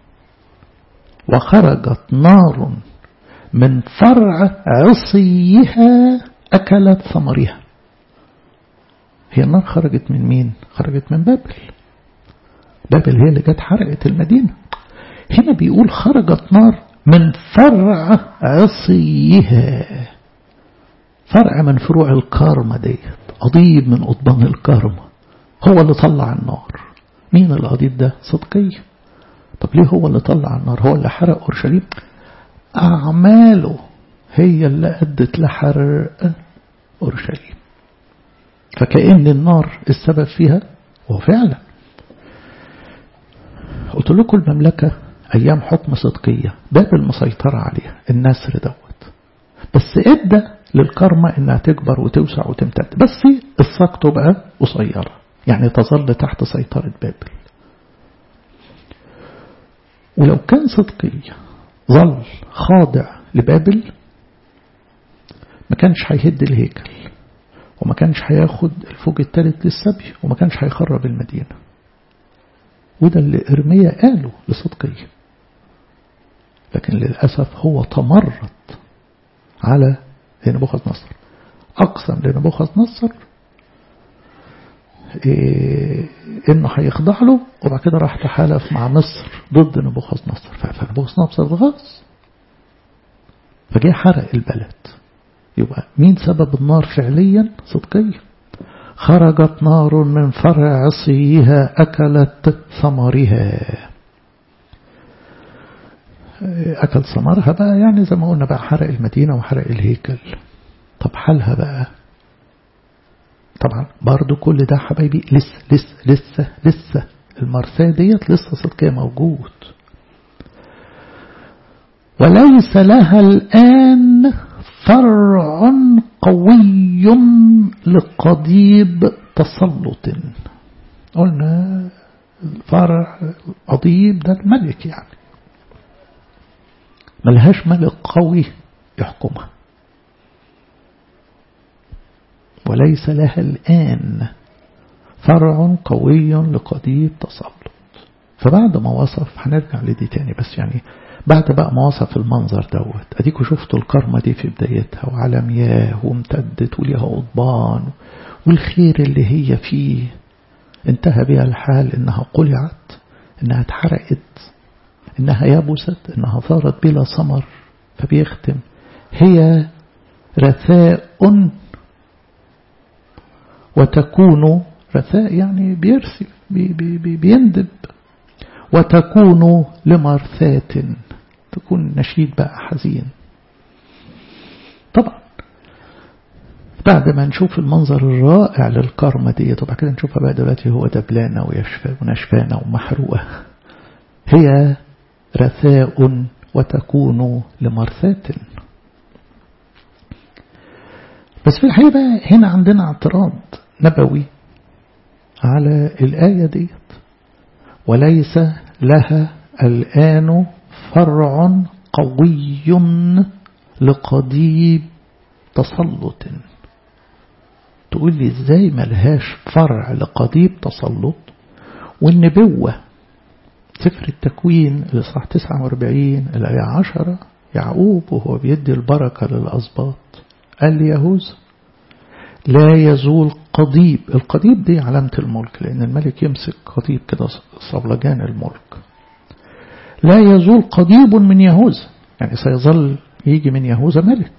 وخرجت نار من فرع عصيها أكلت ثمرها هي النار خرجت من مين خرجت من بابل بابل هي اللي جت حرقت المدينة هنا بيقول خرجت نار من فرع عصيها فرع من فروع الكارما ديت قضيب من قضبان الكارما هو اللي طلع النار مين القضيب ده صدقية طب ليه هو اللي طلع النار هو اللي حرق أورشليم أعماله هي اللي أدت لحرق أورشليم فكأن النار السبب فيها وفعلا قلت لكم المملكة أيام حكم صدقية بابل مسيطرة عليها النسر دوت بس ادى للكرمة انها تكبر وتوسع وتمتد بس الساق تبقى قصيرة يعني تظل تحت سيطرة بابل ولو كان صدقية ظل خاضع لبابل ما كانش هيهد الهيكل وما كانش هياخد الفوج الثالث للسبي وما كانش هيخرب المدينة وده اللي إرميا قاله لصدقية لكن للأسف هو تمرد على لنبوخذ نصر أقسم لنبوخذ نصر إيه إنه هيخضع له وبعد كده راح تحالف مع مصر ضد نبوخذ نصر فنبوخذ نصر غاظ فجاء حرق البلد يبقى مين سبب النار فعليا صدقيا خرجت نار من فرع عصيها أكلت ثمرها أكل ثمرها بقى يعني زي ما قلنا بقى حرق المدينة وحرق الهيكل طب حالها بقى طبعا برضو كل ده حبايبي لسه لسه لسه لسه المرساة ديت لسه صدقية موجود وليس لها الآن فرع قوي لقضيب تسلط قلنا الفرع قضيب ده الملك يعني ملهاش ملك قوي يحكمها وليس لها الآن فرع قوي لقضيب تسلط فبعد ما وصف هنرجع لدي تاني بس يعني بعد بقى ما وصف المنظر دوت اديكوا شفتوا الكرمة دي في بدايتها وعلى مياه وامتدت وليها قضبان والخير اللي هي فيه انتهى بها الحال انها قلعت انها اتحرقت انها يبست انها صارت بلا ثمر فبيختم هي رثاء وتكون رثاء يعني بيرسي بي بي بي بيندب وتكون لمرثات تكون نشيد بقى حزين طبعا بعد ما نشوف المنظر الرائع للكرمة دي طبعا كده نشوفها بقى دلوقتي هو دبلانة ونشفانة ومحروقة هي رثاء وتكون لمرثاة بس في الحقيقة بقى هنا عندنا اعتراض نبوي على الآية ديت وليس لها الآن فرع قوي لقضيب تسلط تقول لي ازاي ملهاش فرع لقضيب تسلط والنبوة سفر التكوين الإصحاح 49 الآية 10 يعقوب وهو بيدي البركة للأسباط قال لي يهوذا لا يزول قضيب القضيب دي علامة الملك لأن الملك يمسك قضيب كده صبلجان الملك لا يزول قضيب من يهوذا يعني سيظل يجي من يهوذا ملك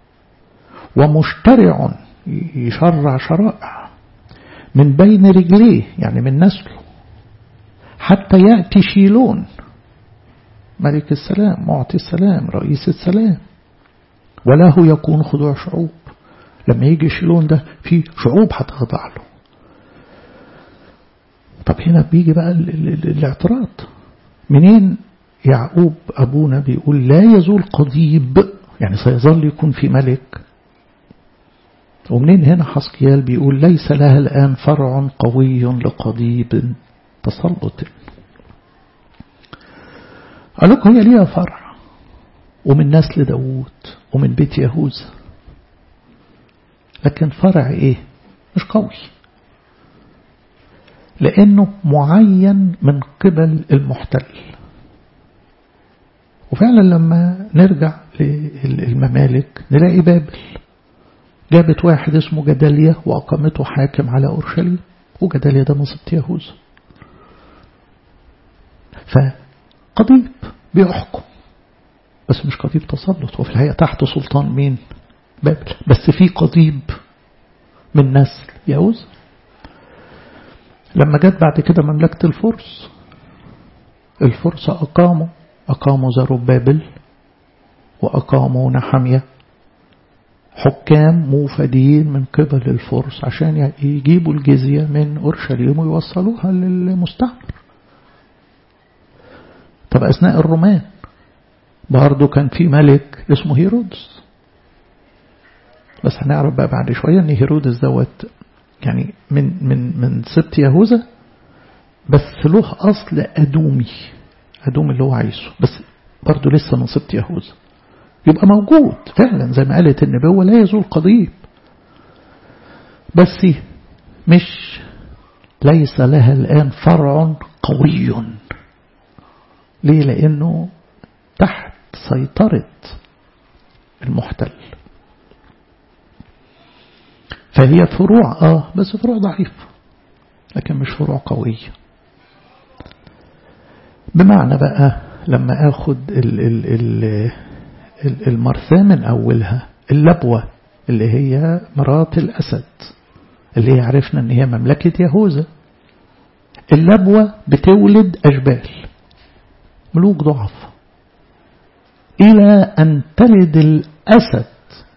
ومشترع يشرع شرائع من بين رجليه يعني من نسله حتى يأتي شيلون ملك السلام معطي السلام رئيس السلام وله يكون خضوع شعوب لما يجي شيلون ده في شعوب هتخضع له طب هنا بيجي بقى الاعتراض منين يعقوب أبونا بيقول لا يزول قضيب يعني سيظل يكون في ملك ومنين هنا حسكيال بيقول ليس لها الآن فرع قوي لقضيب تسلط قال لكم هي ليها فرع ومن نسل داوود ومن بيت يهوذا لكن فرع ايه مش قوي لانه معين من قبل المحتل وفعلا لما نرجع للممالك نلاقي بابل جابت واحد اسمه جداليا وأقامته حاكم على أورشليم وجداليا ده من سبط يهوذا فقضيب بيحكم بس مش قضيب تسلط وفي الحقيقة تحت سلطان مين بابل بس في قضيب من نسل يهوذا لما جت بعد كده مملكة الفرس الفرس أقاموا أقاموا زربابل وأقاموا نحمية حكام موفدين من قبل الفرس عشان يجيبوا الجزية من أورشليم ويوصلوها للمستعمر طب أثناء الرومان برضه كان في ملك اسمه هيرودس بس هنعرف بقى بعد شوية ان هيرودس دوت يعني من من من سبت يهوذا بس له أصل أدومي أدوم اللي هو عايزه بس برضه لسه من سبت يهوذا يبقى موجود فعلا زي ما قالت النبوة لا يزول قضيب بس مش ليس لها الآن فرع قوي ليه لأنه تحت سيطرة المحتل فهي فروع آه بس فروع ضعيفة لكن مش فروع قوية بمعنى بقى لما اخد ال ال ال المرثاة من أولها اللبوة اللي هي مرات الأسد اللي هي عرفنا أن هي مملكة يهوذا اللبوة بتولد أشبال ملوك ضعف إلى أن تلد الأسد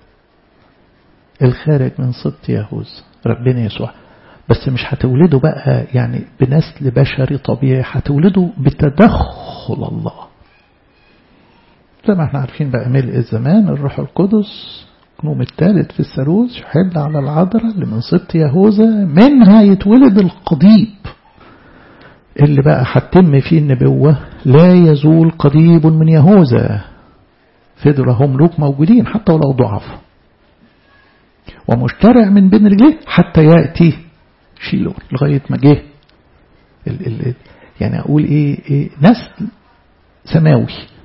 الخارج من سبط يهوذا ربنا يسوع بس مش هتولده بقى يعني بنسل بشري طبيعي هتولده بتدخل الله زي ما احنا عارفين بقى ملء الزمان الروح القدس نوم الثالث في الثالوث يحل على العذراء اللي من سبط يهوذا منها يتولد القضيب اللي بقى هتتم فيه النبوة لا يزول قضيب من يهوذا فدرة هم ملوك موجودين حتى ولو ضعف ومشترع من بين رجليه حتى يأتي شيلون لغاية ما جه ال ال يعني أقول إيه, إيه نسل سماوي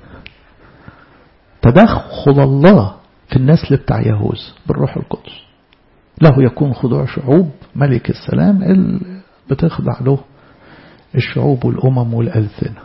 تدخل الله في النسل بتاع يهوذا بالروح القدس له يكون خضوع شعوب ملك السلام اللي بتخضع له الشعوب والأمم والألسنة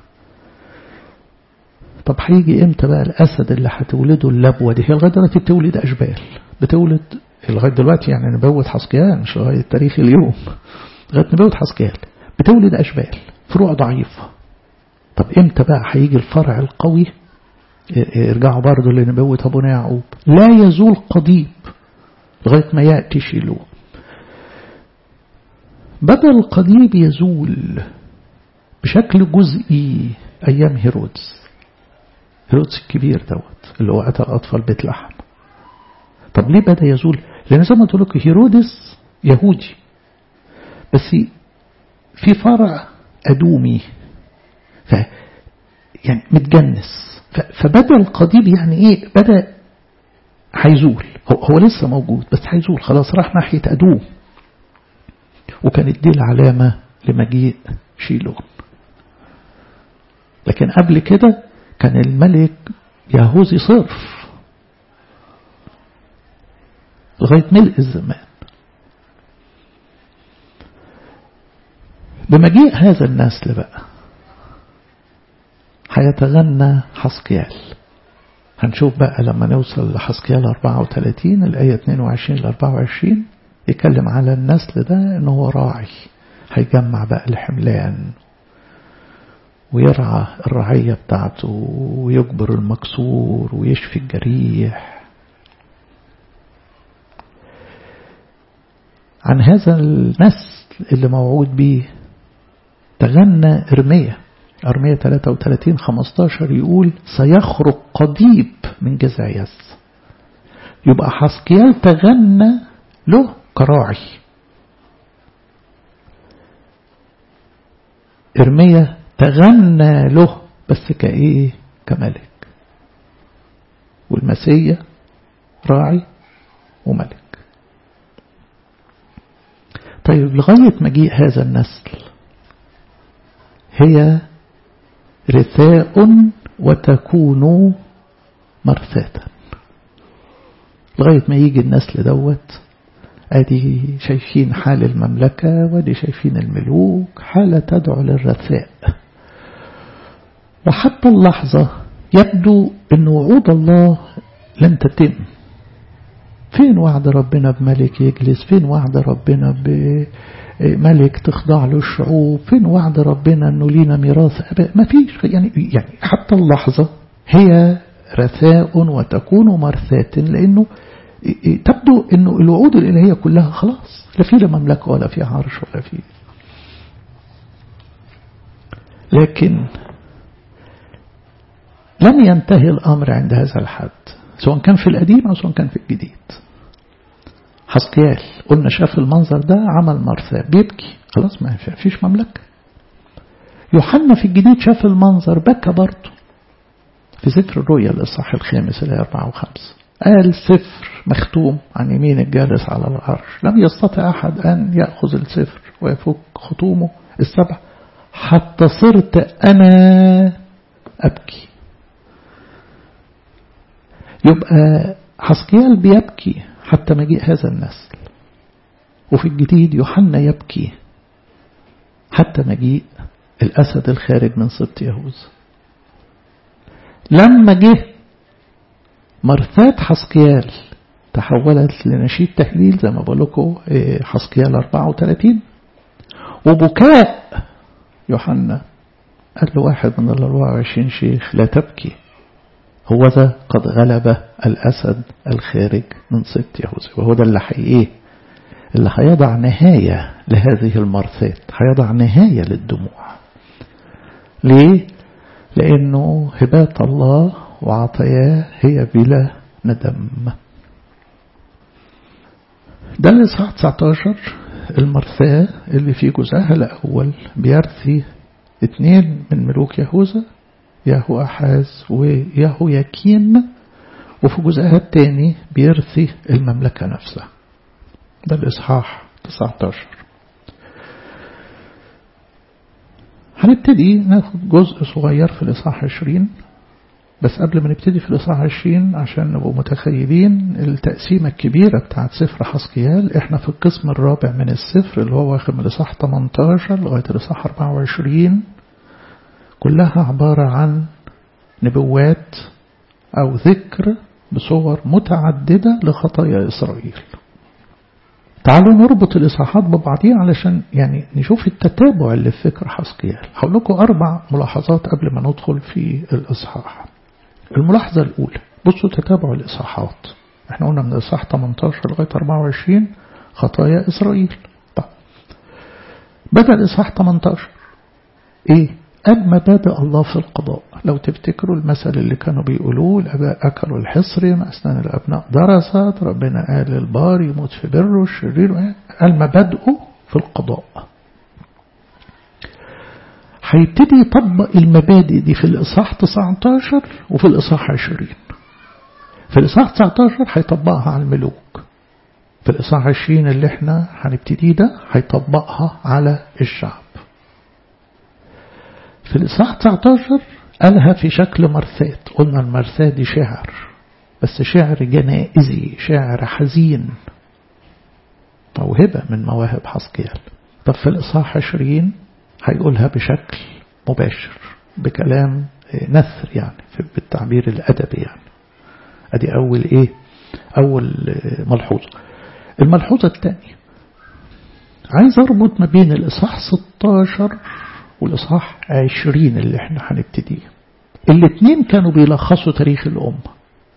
طب هيجي امتى بقى الأسد اللي هتولده اللبوة دي هي لغاية دلوقتي بتولد أشبال بتولد لغاية دلوقتي يعني نبوة حسكيان مش لغاية تاريخ اليوم لغاية نبوة حسكيان بتولد أشبال فروع ضعيفة طب امتى بقى هيجي الفرع القوي ارجعوا برضه لنبوة أبونا يعقوب لا يزول قضيب لغاية ما يأتي شيلو بدل القضيب يزول بشكل جزئي أيام هيرودس هيرودس الكبير دوت اللي هو قتل أطفال بيت لحم طب ليه بدأ يزول لأن زي ما قلت لكم هيرودس يهودي بس في فرع أدومي ف يعني متجنس فبدأ القضيب يعني ايه بدأ هيزول هو, هو لسه موجود بس هيزول خلاص راح ناحية أدوم وكانت دي العلامة لمجيء شيلون لكن قبل كده كان الملك يهوذي صرف لغاية ملء الزمان بمجيء هذا النسل بقى هيتغنى حسقيال هنشوف بقى لما نوصل لحسقيال 34 الآية 22 ل 24 يتكلم على النسل ده ان هو راعي هيجمع بقى الحملان ويرعى الرعية بتاعته ويجبر المكسور ويشفي الجريح عن هذا النسل اللي موعود به تغنى إرمية أرمية 33 15 يقول سيخرج قضيب من جذع يس يبقى حسكيال تغنى له كراعي إرمية تغنى له بس كإيه كملك والمسية راعي وملك طيب لغاية مجيء هذا النسل هي رثاء وتكون مرثاة لغاية ما يجي النسل دوت ادي شايفين حال المملكة وادي شايفين الملوك حالة تدعو للرثاء وحتى اللحظة يبدو أن وعود الله لم تتم فين وعد ربنا بملك يجلس فين وعد ربنا بملك تخضع له الشعوب فين وعد ربنا أنه لينا ميراث ما فيش يعني, يعني حتى اللحظة هي رثاء وتكون مرثاة لأنه تبدو أنه الوعود الإلهية كلها خلاص لا في لا مملكة ولا في عرش ولا في لكن لم ينتهي الأمر عند هذا الحد سواء كان في القديم أو سواء كان في الجديد حسقيال قلنا شاف المنظر ده عمل مرثى بيبكي خلاص ما فيش مملكة يوحنا في الجديد شاف المنظر بكى برضه في سفر الرؤيا الإصحاح الخامس الآية أربعة وخمسة قال سفر مختوم عن يمين الجالس على العرش لم يستطع أحد أن يأخذ السفر ويفك ختومه السبع حتى صرت أنا أبكي يبقى حسقيال بيبكي حتى مجيء هذا النسل وفي الجديد يوحنا يبكي حتى مجيء الأسد الخارج من سبط يهوذا لما جه مرثات حسقيال تحولت لنشيد تهليل زي ما بقول لكم حسقيال 34 وبكاء يوحنا قال له واحد من ال 24 شيخ لا تبكي هو ذا قد غلب الأسد الخارج من سبط يهوذا وهو ده اللي حقيقيه اللي هيضع نهاية لهذه المرثات هيضع نهاية للدموع ليه؟ لأنه هبات الله وعطاياه هي بلا ندم ده الإصحاح 19 المرثاة اللي في جزءها الأول بيرثي اثنين من ملوك يهوذا ياهو أحاز وياهو يكين وفي جزءها الثاني بيرثي المملكة نفسها ده الإصحاح 19 هنبتدي ناخد جزء صغير في الإصحاح 20 بس قبل ما نبتدي في الإصحاح 20 عشان نبقوا متخيلين التقسيمة الكبيرة بتاعت سفر حسقيال احنا في القسم الرابع من السفر اللي هو واخد من الإصحاح 18 لغاية الإصحاح 24 كلها عبارة عن نبوات أو ذكر بصور متعددة لخطايا إسرائيل تعالوا نربط الإصحاحات ببعضيها علشان يعني نشوف التتابع اللي في فكر حسقيال هقول لكم أربع ملاحظات قبل ما ندخل في الإصحاح الملاحظة الأولى بصوا تتابع الإصحاحات احنا قلنا من الإصحاح 18 لغاية 24 خطايا إسرائيل طب بدأ الإصحاح 18 إيه المبادئ الله في القضاء لو تفتكروا المثل اللي كانوا بيقولوه الأباء أكلوا الحصر ما أسنان الأبناء درست ربنا قال البار يموت في بره الشرير المبادئ في القضاء هيبتدي يطبق المبادئ دي في الإصحاح 19 وفي الإصحاح 20 في الإصحاح 19 هيطبقها على الملوك في الإصحاح 20 اللي احنا هنبتديه ده هيطبقها على الشعب في الإصحاح 19 قالها في شكل مرثات قلنا المرثاة دي شعر بس شعر جنائزي شعر حزين موهبة من مواهب حسقيال طب في الإصحاح 20 هيقولها بشكل مباشر بكلام نثر يعني بالتعبير الأدبي يعني أدي أول إيه أول ملحوظة الملحوظة الثانية عايز أربط ما بين الإصحاح 16 والإصحاح 20 اللي احنا هنبتديه الاثنين كانوا بيلخصوا تاريخ الأمة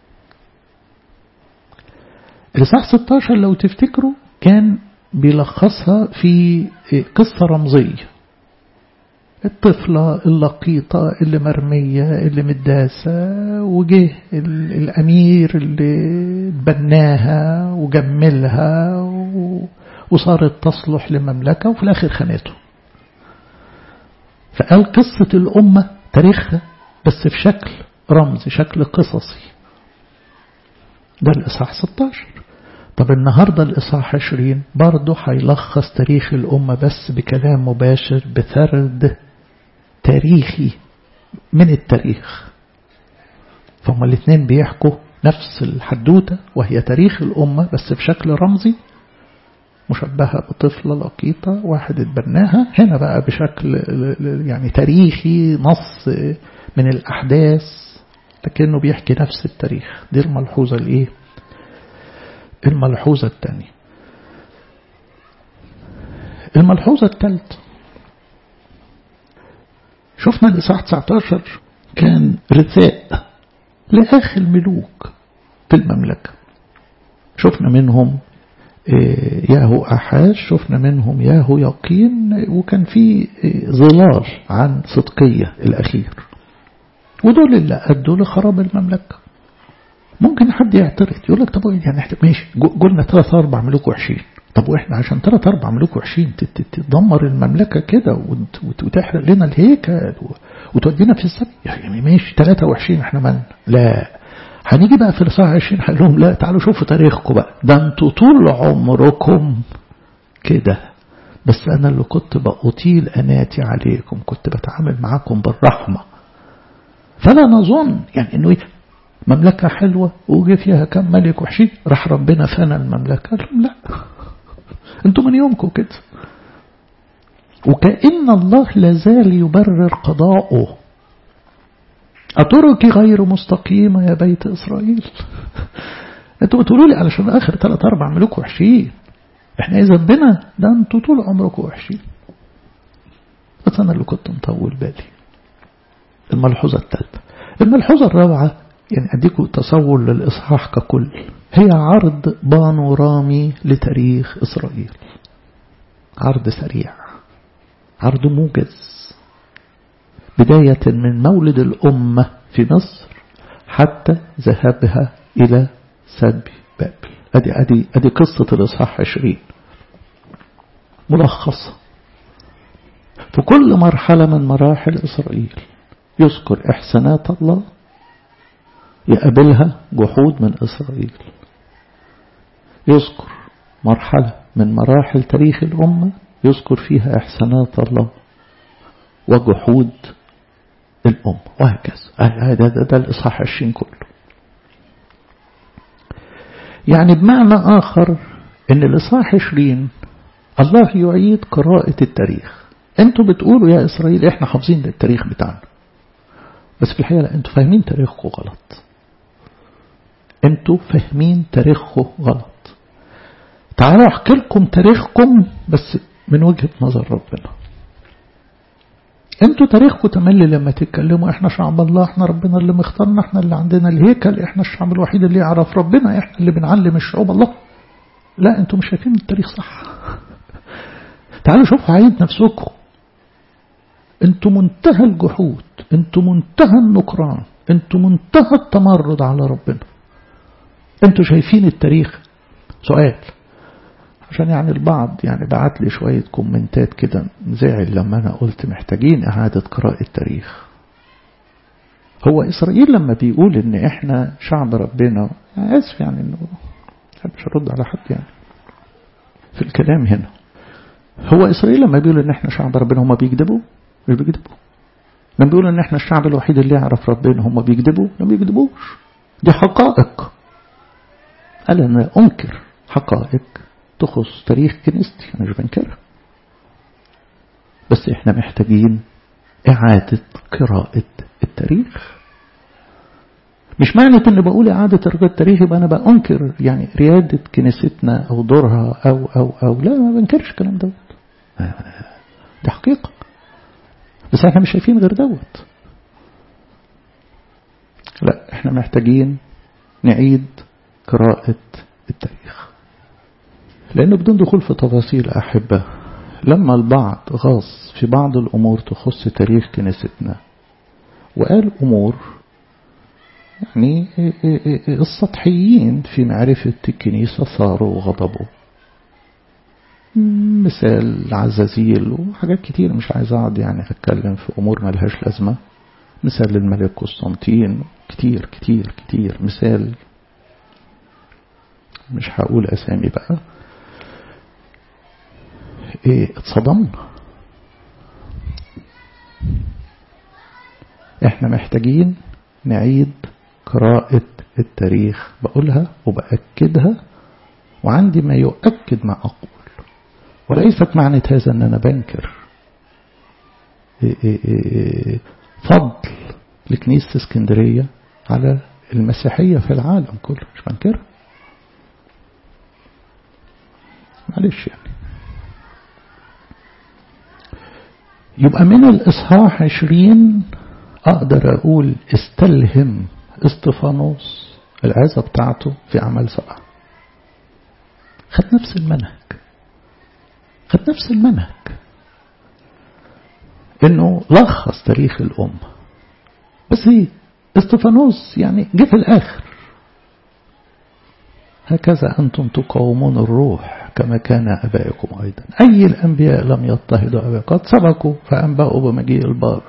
الإصحاح 16 لو تفتكروا كان بيلخصها في قصة رمزية الطفلة اللقيطة اللي مرمية اللي مداسة وجه الأمير اللي بناها وجملها وصارت تصلح لمملكة وفي الآخر خانته فقال قصة الأمة تاريخها بس في شكل رمز شكل قصصي ده الإصحاح 16 طب النهاردة الإصحاح 20 برضه هيلخص تاريخ الأمة بس بكلام مباشر بثرد تاريخي من التاريخ فهم الاثنين بيحكوا نفس الحدوتة وهي تاريخ الأمة بس بشكل رمزي مشبهة بطفلة لقيطة واحد اتبناها هنا بقى بشكل يعني تاريخي نص من الأحداث لكنه بيحكي نفس التاريخ دي الملحوظة الإيه الملحوظة الثانية الملحوظة الثالثة شفنا الإصحاح 19 كان رثاء لآخر الملوك في المملكة شفنا منهم ياهو أحاش شفنا منهم ياهو يقين وكان في ظلال عن صدقية الأخير ودول اللي أدوا لخراب المملكة ممكن حد يعترض يقول لك طب يعني ماشي قلنا ثلاث أربع ملوك وحشين طب وإحنا عشان ثلاث أربع ملوك وحشين تدمر المملكة كده وتحرق لنا الهيكل وتودينا في السبت يعني ماشي ثلاثة وحشين إحنا مالنا لا هنيجي بقى في الإصحاح 20 هقول لهم لا تعالوا شوفوا تاريخكم بقى ده انتوا طول عمركم كده بس أنا اللي كنت بأطيل أناتي عليكم كنت بتعامل معاكم بالرحمة فلا نظن يعني إنه مملكة حلوة وجي فيها كم ملك وحشين راح ربنا فنى المملكة قال لهم لا انتوا من يومكم كده وكأن الله لازال يبرر قضاؤه أتركي غير مستقيمة يا بيت إسرائيل أنتوا بتقولوا لي علشان آخر ثلاث أربع ملوك وحشين إحنا إذا بنا ده أنتوا طول عمركم وحشين بس أنا اللي كنت مطول بالي الملحوظة الثالثة الملحوظة الرابعة يعني أديكم تصور للإصحاح ككل هي عرض بانورامي لتاريخ إسرائيل عرض سريع عرض موجز بداية من مولد الأمة في مصر حتى ذهابها إلى سبي بابل أدي, أدي, أدي قصة الإصحاح عشرين ملخصة في كل مرحلة من مراحل إسرائيل يذكر إحسانات الله يقابلها جحود من إسرائيل يذكر مرحلة من مراحل تاريخ الأمة يذكر فيها إحسانات الله وجحود الأم وهكذا هذا ده, ده الإصحاح الشين كله يعني بمعنى آخر أن الإصحاح 20 الله يعيد قراءة التاريخ أنتوا بتقولوا يا إسرائيل إحنا حافظين التاريخ بتاعنا بس في الحقيقة لا أنتوا فاهمين تاريخكم غلط أنتوا فاهمين تاريخكم غلط تعالوا أحكي لكم تاريخكم بس من وجهة نظر ربنا انتوا تاريخكم تملي لما تتكلموا احنا شعب الله احنا ربنا اللي مختارنا احنا اللي عندنا الهيكل احنا الشعب الوحيد اللي يعرف ربنا احنا اللي بنعلم الشعوب الله لا انتوا مش شايفين التاريخ صح تعالوا شوفوا عيد نفسكم انتوا منتهى الجحود انتوا منتهى النكران انتوا منتهى التمرد على ربنا انتوا شايفين التاريخ سؤال عشان يعني البعض يعني بعت لي شوية كومنتات كده زعل لما أنا قلت محتاجين إعادة قراءة التاريخ هو إسرائيل لما بيقول إن إحنا شعب ربنا آسف يعني إنه مش هرد على حد يعني في الكلام هنا هو إسرائيل لما بيقول إن إحنا شعب ربنا هم بيكذبوا مش بيكذبوا لما بيقولوا إن إحنا الشعب الوحيد اللي يعرف ربنا هم بيكذبوا ما بيكذبوش دي حقائق قال أنا أنكر حقائق تخص تاريخ كنيستي أنا مش بنكرها بس إحنا محتاجين إعادة قراءة التاريخ مش معنى ان بقول اعادة قراءة التاريخ يبقى انا بأنكر يعني ريادة كنيستنا او دورها او او او لا ما بنكرش الكلام دوت دي حقيقة بس احنا مش شايفين غير دوت لا احنا محتاجين نعيد قراءة التاريخ لأنه بدون دخول في تفاصيل أحبة لما البعض غاص في بعض الأمور تخص تاريخ كنيستنا وقال أمور يعني السطحيين في معرفة الكنيسة صاروا غضبوا مثال عزازيل وحاجات كتير مش عايز أقعد يعني أتكلم في أمور ملهاش لازمة مثال الملك قسطنطين كتير كتير كتير مثال مش هقول أسامي بقى إيه اتصدمنا احنا محتاجين نعيد قراءة التاريخ بقولها وبأكدها وعندي ما يؤكد ما أقول وليست معنى هذا أن أنا بنكر إيه إيه إيه فضل لكنيسة اسكندرية على المسيحية في العالم كله مش بنكرها معلش يعني يبقى من الإصحاح عشرين أقدر أقول استلهم استفانوس العزة بتاعته في عمل سبعة خد نفس المنهج خد نفس المنهج انه لخص تاريخ الأمة بس ايه استفانوس يعني جه في الآخر هكذا أنتم تقاومون الروح كما كان أبائكم أيضا أي الأنبياء لم يضطهدوا أبائكم قد سبقوا فأنبأوا بمجيء البار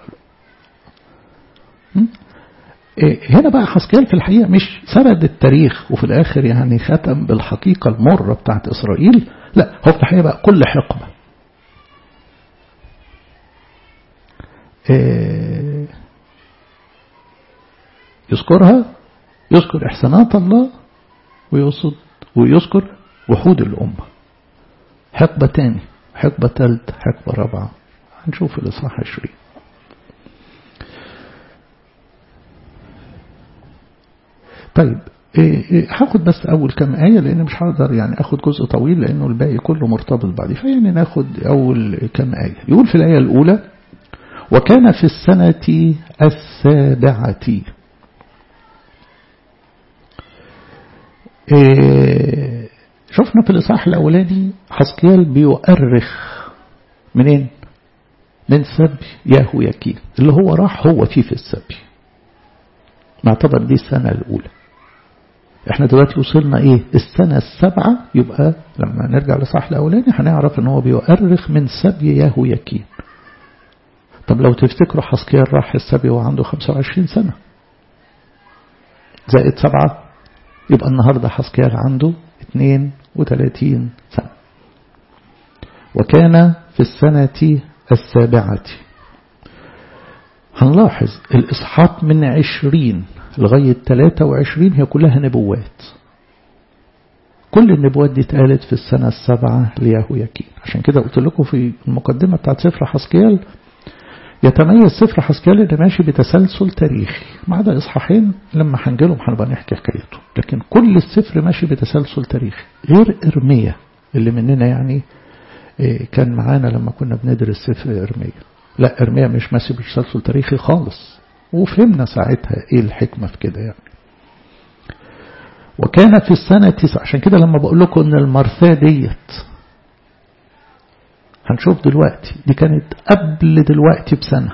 هنا بقى حسكيال في الحقيقة مش سرد التاريخ وفي الآخر يعني ختم بالحقيقة المرة بتاعت إسرائيل لا هو في الحقيقة بقى كل حقبة يذكرها يذكر إحسانات الله ويقصد ويذكر وحود الأمة حقبة تاني حقبة تالت حقبة رابعة هنشوف الإصحاح عشرين طيب هاخد بس أول كم آية لأن مش هقدر يعني أخد جزء طويل لأنه الباقي كله مرتبط بعضي فيعني ناخد أول كم آية يقول في الآية الأولى وكان في السنة السابعة شفنا في الإصحاح الأولاني حسكيال بيؤرخ منين من سبي ياهو يكين اللي هو راح هو فيه في السبي نعتبر دي السنة الأولى احنا دلوقتي وصلنا ايه السنة السابعة يبقى لما نرجع لصح الأولاني هنعرف ان هو بيؤرخ من سبي ياهو يكين طب لو تفتكروا حسكيال راح السبي وعنده 25 سنة زائد سبعة يبقى النهاردة حسكيال عنده 32 سنة وكان في السنة السابعة هنلاحظ الإصحاح من عشرين لغاية 23 هي كلها نبوات كل النبوات دي اتقالت في السنة السابعة لياهو يكين عشان كده قلت لكم في المقدمة بتاعت سفر حسكيال يتميز سفر حسكيال اللي ماشي بتسلسل تاريخي ما عدا إصحاحين لما هنجيلهم هنبقى نحكي حكايته لكن كل السفر ماشي بتسلسل تاريخي غير إرمية اللي مننا يعني كان معانا لما كنا بندرس سفر إرمية لا إرمية مش ماشي بتسلسل تاريخي خالص وفهمنا ساعتها ايه الحكمة في كده يعني وكان في السنة تسعة عشان كده لما بقول لكم ان المرثاة ديت هنشوف دلوقتي دي كانت قبل دلوقتي بسنة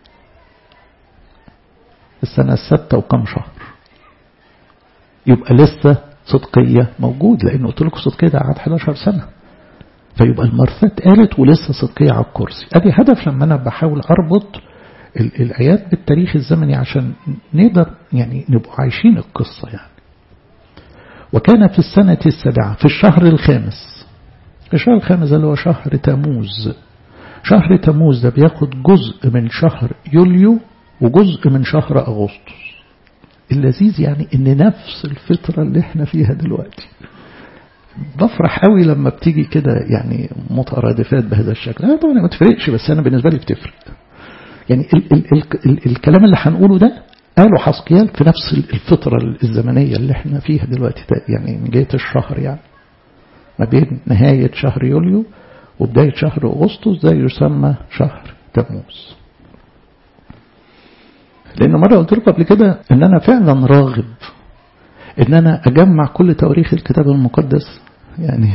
السنة الستة وكم شهر يبقى لسه صدقية موجود لأنه قلت لكم صدقية ده قعد 11 سنة فيبقى المرثات قالت ولسه صدقية على الكرسي أدي هدف لما أنا بحاول أربط الآيات بالتاريخ الزمني عشان نقدر يعني نبقى عايشين القصة يعني وكان في السنة السابعة في الشهر الخامس الشهر الخامس اللي هو شهر تموز شهر تموز ده بياخد جزء من شهر يوليو وجزء من شهر أغسطس اللذيذ يعني ان نفس الفترة اللي احنا فيها دلوقتي بفرح قوي لما بتيجي كده يعني مترادفات بهذا الشكل لا طبعا ما تفرقش بس انا بالنسبة لي بتفرق يعني ال ال ال ال الكلام اللي هنقوله ده قاله حسقيال في نفس الفترة الزمنية اللي احنا فيها دلوقتي يعني من جهة الشهر يعني ما بين نهاية شهر يوليو وبداية شهر أغسطس ده يسمى شهر تموز لأن مرة قلت لكم قبل كده إن أنا فعلا راغب إن أنا أجمع كل تواريخ الكتاب المقدس يعني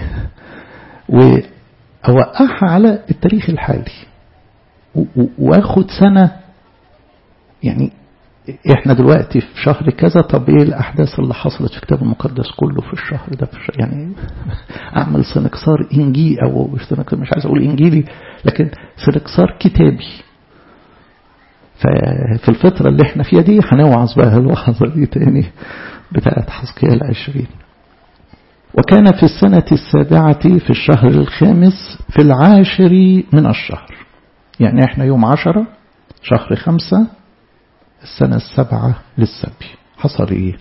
وأوقعها على التاريخ الحالي وآخد سنة يعني احنا دلوقتي في شهر كذا طب ايه الاحداث اللي حصلت في الكتاب المقدس كله في الشهر ده في الشهر يعني اعمل سنكسار انجيلي او مش عايز اقول انجيلي لكن سنكسار كتابي ففي الفترة اللي احنا فيها دي هنوعظ بقى الوعظة دي تاني بتاعت حسقيال عشرين وكان في السنة السابعة في الشهر الخامس في العاشر من الشهر يعني احنا يوم عشرة شهر خمسة السنة السابعة للسبي حصل ايه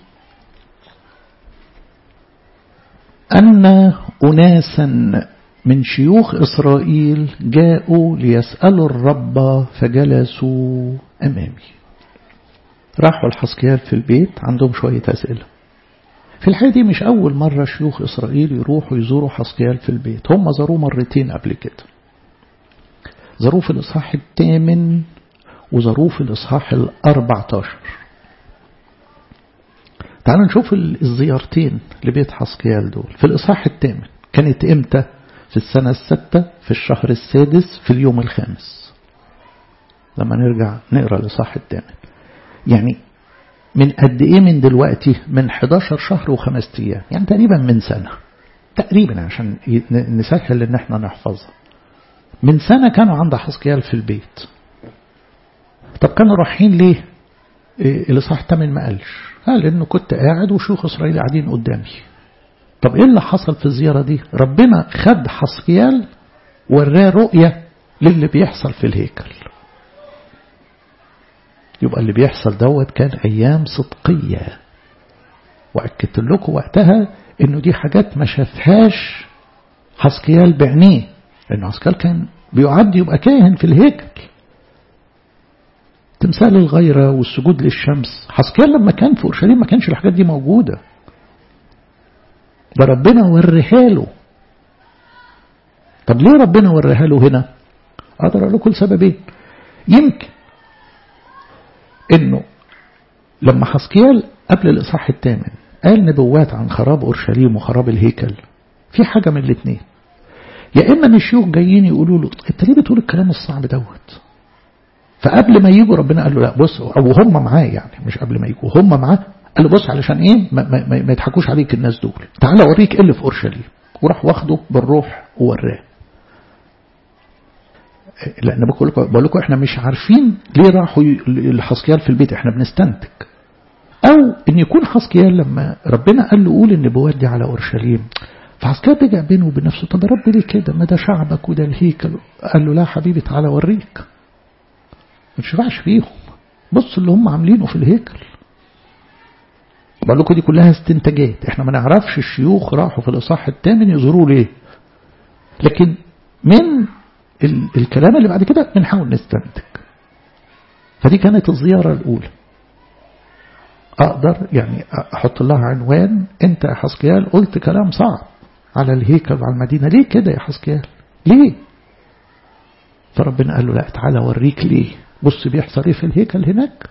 أن أناسا من شيوخ إسرائيل جاءوا ليسألوا الرب فجلسوا أمامي راحوا الحسكيال في البيت عندهم شوية أسئلة في الحقيقة دي مش أول مرة شيوخ إسرائيل يروحوا يزوروا حسكيال في البيت هم زاروه مرتين قبل كده زاروه في الإصحاح الثامن وزاروه في الإصحاح الأربعة عشر تعالوا نشوف الزيارتين لبيت حسكيال دول في الإصحاح الثامن كانت إمتى في السنة الستة في الشهر السادس في اليوم الخامس لما نرجع نقرأ الإصحاح الثامن يعني من قد إيه من دلوقتي من 11 شهر وخمس أيام يعني تقريبا من سنة تقريبا عشان نسهل إن احنا نحفظها من سنة كانوا عند حسكيال في البيت طب كانوا رايحين ليه إيه الإصحاح الثامن ما قالش قال إنه كنت قاعد وشيوخ إسرائيل قاعدين قدامي طب إيه اللي حصل في الزيارة دي ربنا خد حسكيال وراه رؤية للي بيحصل في الهيكل يبقى اللي بيحصل دوت كان أيام صدقية وأكدت لكم وقتها إنه دي حاجات ما شافهاش حسكيال بعينيه لأنه حسكيال كان بيعد يبقى كاهن في الهيكل تمثال الغيرة والسجود للشمس حسكيال لما كان في أورشليم ما كانش الحاجات دي موجودة ده ربنا وريها له طب ليه ربنا وريها له هنا أقدر أقول لكم سببين يمكن إنه لما حسكيال قبل الإصحاح الثامن قال نبوات عن خراب أورشليم وخراب الهيكل في حاجة من الاثنين يا إما ان الشيوخ جايين يقولوا له أنت ليه بتقول الكلام الصعب دوت فقبل ما يجوا ربنا قال له لا بص أو هم معاه يعني مش قبل ما يجوا هم معاه قال له بص علشان إيه ما, ما, ما, ما يضحكوش عليك الناس دول تعالى أوريك إيه اللي في أورشليم وراح واخده بالروح ووراه لأن بقول لكم بقول لكم إحنا مش عارفين ليه راحوا لحسكيال في البيت إحنا بنستنتج أو إن يكون حسكيال لما ربنا قال له قول النبوات دي على أورشليم فحسكيال رجع بينه وبين نفسه طب يا رب ليه كده ما ده شعبك وده الهيكل قال له لا حبيبي تعالى أوريك ما تشفعش فيهم بص اللي هم عاملينه في الهيكل بقول لكم دي كلها استنتاجات احنا ما نعرفش الشيوخ راحوا في الإصحاح الثامن يزوروا ليه لكن من ال الكلام اللي بعد كده بنحاول نستنتج فدي كانت الزيارة الأولى أقدر يعني أحط لها عنوان أنت يا حسكيال قلت كلام صعب على الهيكل وعلى المدينة ليه كده يا حسكيال ليه فربنا قال له لا تعالى أوريك ليه بص بيحصل ايه في الهيكل هناك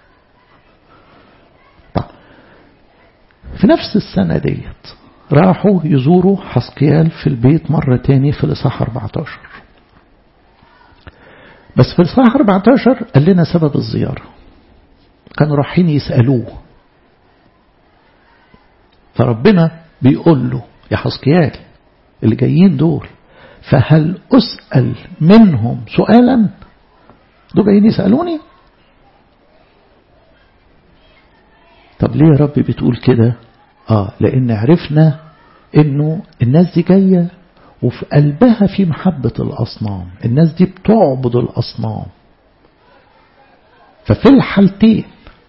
طب في نفس السنة ديت راحوا يزوروا حسكيال في البيت مرة تاني في الإصحاح 14 بس في الإصحاح 14 قال لنا سبب الزيارة كانوا رايحين يسألوه فربنا بيقول له يا حسكيال اللي جايين دول فهل أسأل منهم سؤالا دول جايين يسألوني طب ليه يا رب بتقول كده آه لأن عرفنا إنه الناس دي جاية وفي قلبها في محبة الأصنام الناس دي بتعبد الأصنام ففي الحالتين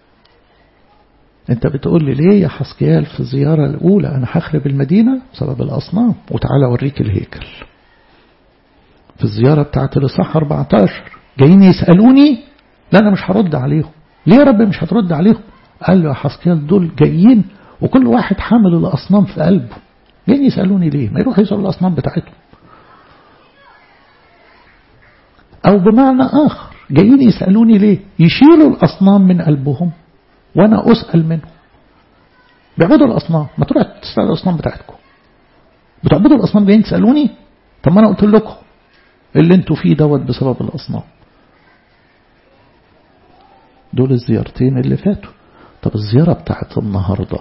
انت بتقول لي ليه يا حسكيال في الزيارة الأولى أنا هخرب المدينة بسبب الأصنام وتعالى أوريك الهيكل في الزيارة بتاعت الإصحاح 14 جايين يسألوني لا أنا مش هرد عليهم ليه يا رب مش هترد عليهم قال له يا حسكيال دول جايين وكل واحد حامل الأصنام في قلبه جايين يسألوني ليه ما يروح يسألوا الأصنام بتاعتهم أو بمعنى آخر جايين يسألوني ليه يشيلوا الأصنام من قلبهم وأنا أسأل منهم بيعبدوا الأصنام ما تروح تسأل الأصنام بتاعتكم بتعبدوا الأصنام جايين تسألوني طب ما أنا قلت لكم اللي انتوا فيه دوت بسبب الأصنام دول الزيارتين اللي فاتوا طب الزيارة بتاعت النهاردة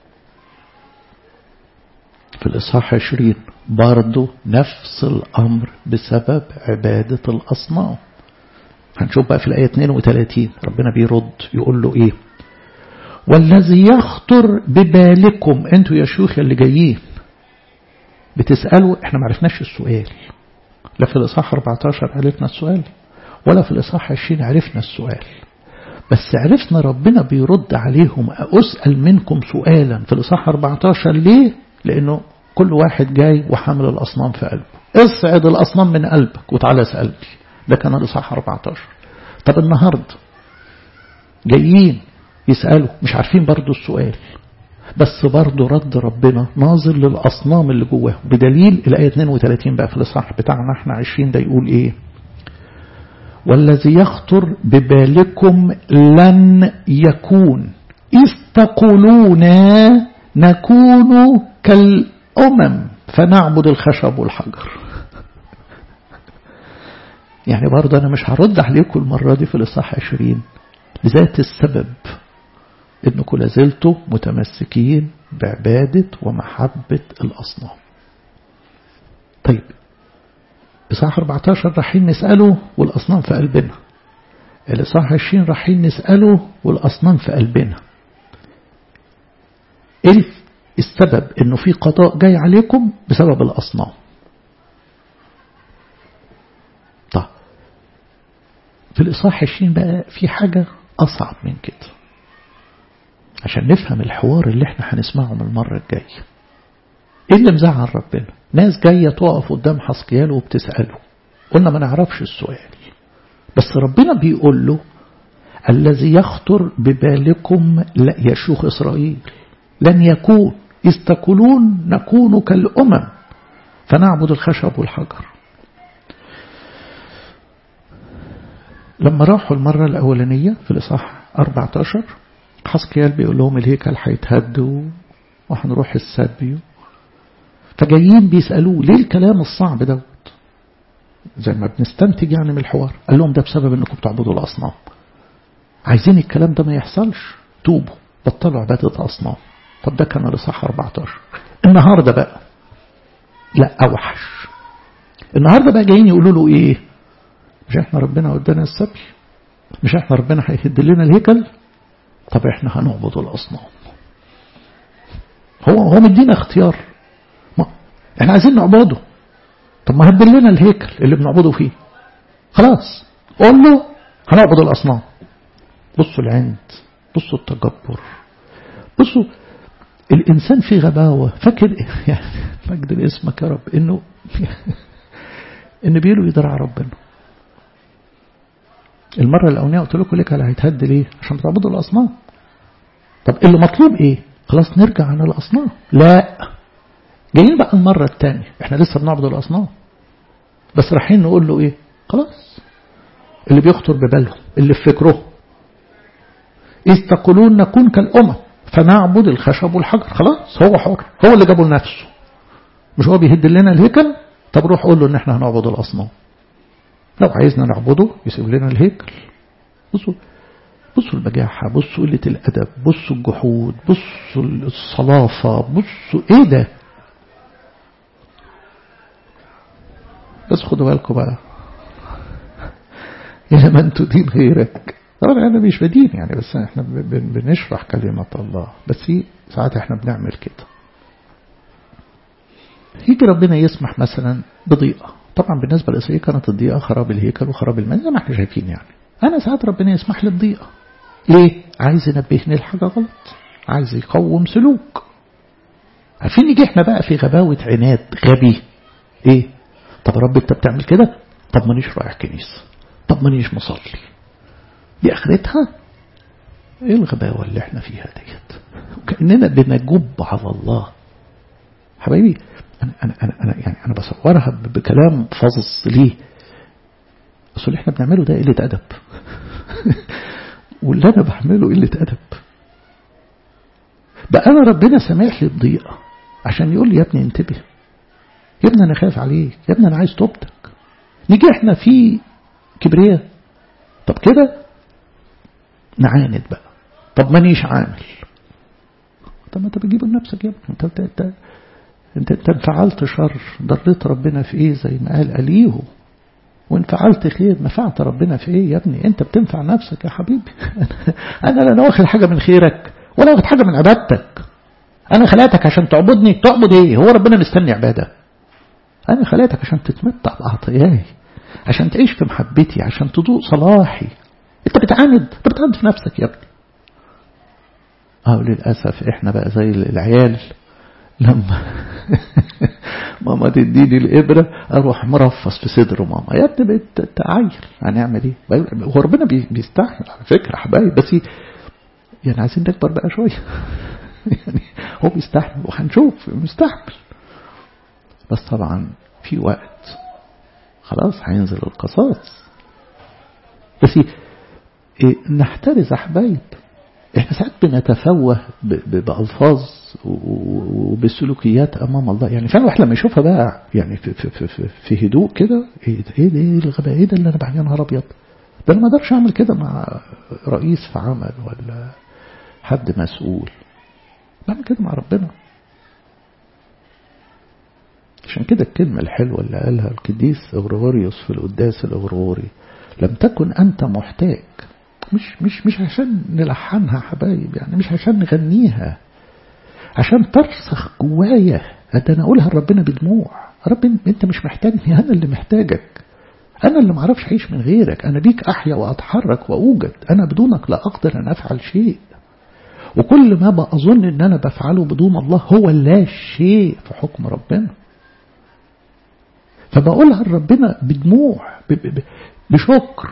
في الإصحاح 20 برضه نفس الأمر بسبب عبادة الأصنام هنشوف بقى في الآية 32 ربنا بيرد يقول له إيه والذي يخطر ببالكم انتوا يا شيوخ اللي جايين بتسألوا احنا ما عرفناش السؤال لا في الإصحاح 14 عرفنا السؤال ولا في الإصحاح 20 عرفنا السؤال بس عرفنا ربنا بيرد عليهم أسأل منكم سؤالا في الإصحاح 14 ليه؟ لأنه كل واحد جاي وحامل الأصنام في قلبه اصعد الأصنام من قلبك وتعالى اسألني ده كان الإصحاح 14 طب النهاردة جايين يسألوا مش عارفين برضو السؤال بس برضو رد ربنا ناظر للأصنام اللي جواه بدليل الآية 32 بقى في الإصحاح بتاعنا احنا 20 ده يقول ايه والذي يخطر ببالكم لن يكون إذ تقولون نكون كالأمم فنعبد الخشب والحجر يعني برضه أنا مش هرد عليكم المرة دي في الإصحاح 20 لذات السبب إنكم لازلتوا متمسكين بعبادة ومحبة الأصنام طيب إصحاح 14 رايحين نسأله والأصنام في قلبنا الإصحاح 20 رايحين نسأله والأصنام في قلبنا إيه السبب إنه في قضاء جاي عليكم بسبب الأصنام طيب في الإصحاح 20 بقى في حاجة أصعب من كده عشان نفهم الحوار اللي احنا هنسمعه من المرة الجاية ايه اللي مزعل ربنا ناس جاية تقف قدام حسقيال وبتسأله قلنا ما نعرفش السؤال بس ربنا بيقول له الذي يخطر ببالكم لا يشوخ إسرائيل لن يكون إذ تقولون نكون كالأمم فنعبد الخشب والحجر لما راحوا المرة الأولانية في الإصحاح 14 حسقيال بيقول لهم الهيكل هيتهد وهنروح السبي فجايين بيسألوه ليه الكلام الصعب دوت زي ما بنستنتج يعني من الحوار قال لهم ده بسبب انكم بتعبدوا الأصنام عايزين الكلام ده ما يحصلش توبوا بطلوا عبادة أصنام طب ده كان الإصحاح 14 النهاردة بقى لا أوحش النهاردة بقى جايين يقولوا له إيه مش احنا ربنا ودانا السبي مش احنا ربنا هيهد لنا الهيكل طب احنا هنعبد الأصنام هو هو مدينا اختيار ما احنا عايزين نعبده طب ما هدل لنا الهيكل اللي بنعبده فيه خلاص قول له هنعبد الأصنام بصوا العند بصوا التجبر بصوا الإنسان في غباوة فاكر يعني مجد اسمك يا رب إنه إن بيقولوا يدرع ربنا المرة الأولانية قلت لكم ليه كان هيتهد ليه عشان تعبدوا الأصنام طب اللي مطلوب إيه خلاص نرجع عن الأصنام لا جايين بقى المرة الثانية احنا لسه بنعبد الأصنام بس رايحين نقول له إيه خلاص اللي بيخطر ببالهم اللي في فكره إذ تقولون نكون كالأمم فنعبد الخشب والحجر خلاص هو حر هو اللي جابه لنفسه مش هو بيهد لنا الهيكل طب روح قول له ان احنا هنعبد الأصنام لو عايزنا نعبده يسيب لنا الهيكل بصوا بصوا البجاحة بصوا قلة الأدب بصوا الجحود بصوا الصلافة بصوا إيه ده بس خدوا بالكم بقى إلى من تدين غيرك طبعا أنا مش بدين يعني بس احنا بنشرح كلمة الله بس ساعات احنا بنعمل كده يجي ربنا يسمح مثلا بضيقة طبعا بالنسبة لإسرائيل كانت الضيقة خراب الهيكل وخراب المال زي ما احنا شايفين يعني أنا ساعات ربنا يسمح لي بضيقة ليه؟ عايز ينبهني لحاجة غلط عايز يقوم سلوك عارفين نيجي احنا بقى في غباوة عناد غبي ايه طب رب انت بتعمل كده طب مانيش رايح كنيسة طب مانيش مصلي دي اخرتها ايه الغباوة اللي احنا فيها ديت وكأننا بنجب على الله حبايبي أنا, أنا, أنا, أنا يعني أنا بصورها بكلام فظ ليه أصل اللي احنا بنعمله ده قلة أدب واللي أنا بعمله قلة أدب بقى أنا ربنا سامح لي بضيقة عشان يقول لي يا ابني انتبه يا ابني أنا خايف عليك يا ابني أنا عايز توبتك نيجي احنا في كبرياء طب كده نعاند بقى طب مانيش عامل طب ما انت بتجيبه لنفسك يا ابني انت انت انت انت, انت انفعلت شر ضريت ربنا في ايه زي ما قال أليه وان فعلت خير نفعت ربنا في ايه يا ابني انت بتنفع نفسك يا حبيبي انا لا واخد حاجة من خيرك ولا واخد حاجة من عبادتك انا خلقتك عشان تعبدني تعبد ايه هو ربنا مستني عبادة انا خلقتك عشان تتمتع بعطياي عشان تعيش في محبتي عشان تدوق صلاحي انت بتعاند انت بتعاند في نفسك يا ابني اه للأسف احنا بقى زي العيال لما ماما تديني الإبرة أروح مرفص في صدر ماما يا ابني بقيت تعاير هنعمل إيه هو ربنا بيستحمل على فكرة حبايب بس يعني عايزين نكبر بقى شوية يعني هو بيستحمل وهنشوف مستحمل بس طبعا في وقت خلاص هينزل القصاص بس إيه نحترز يا حبايب احنا ساعات بنتفوه بألفاظ وبسلوكيات أمام الله يعني فعلا واحد لما يشوفها بقى يعني في, في, في, في هدوء كده ايه ده ايه ده ايه الغباء ايه ده اللي انا بعمل يا نهار ابيض ده انا ما اقدرش اعمل كده مع رئيس في عمل ولا حد مسؤول بعمل كده مع ربنا عشان كده الكلمة الحلوة اللي قالها القديس غريغوريوس في القداس الغرغوري لم تكن أنت محتاج مش مش مش عشان نلحنها حبايب يعني مش عشان نغنيها عشان ترسخ جوايا ده انا اقولها لربنا بدموع رب انت مش محتاجني انا اللي محتاجك انا اللي معرفش اعيش من غيرك انا بيك احيا واتحرك واوجد انا بدونك لا اقدر ان افعل شيء وكل ما بأظن ان انا بفعله بدون الله هو لا شيء في حكم ربنا فبقولها لربنا بدموع بشكر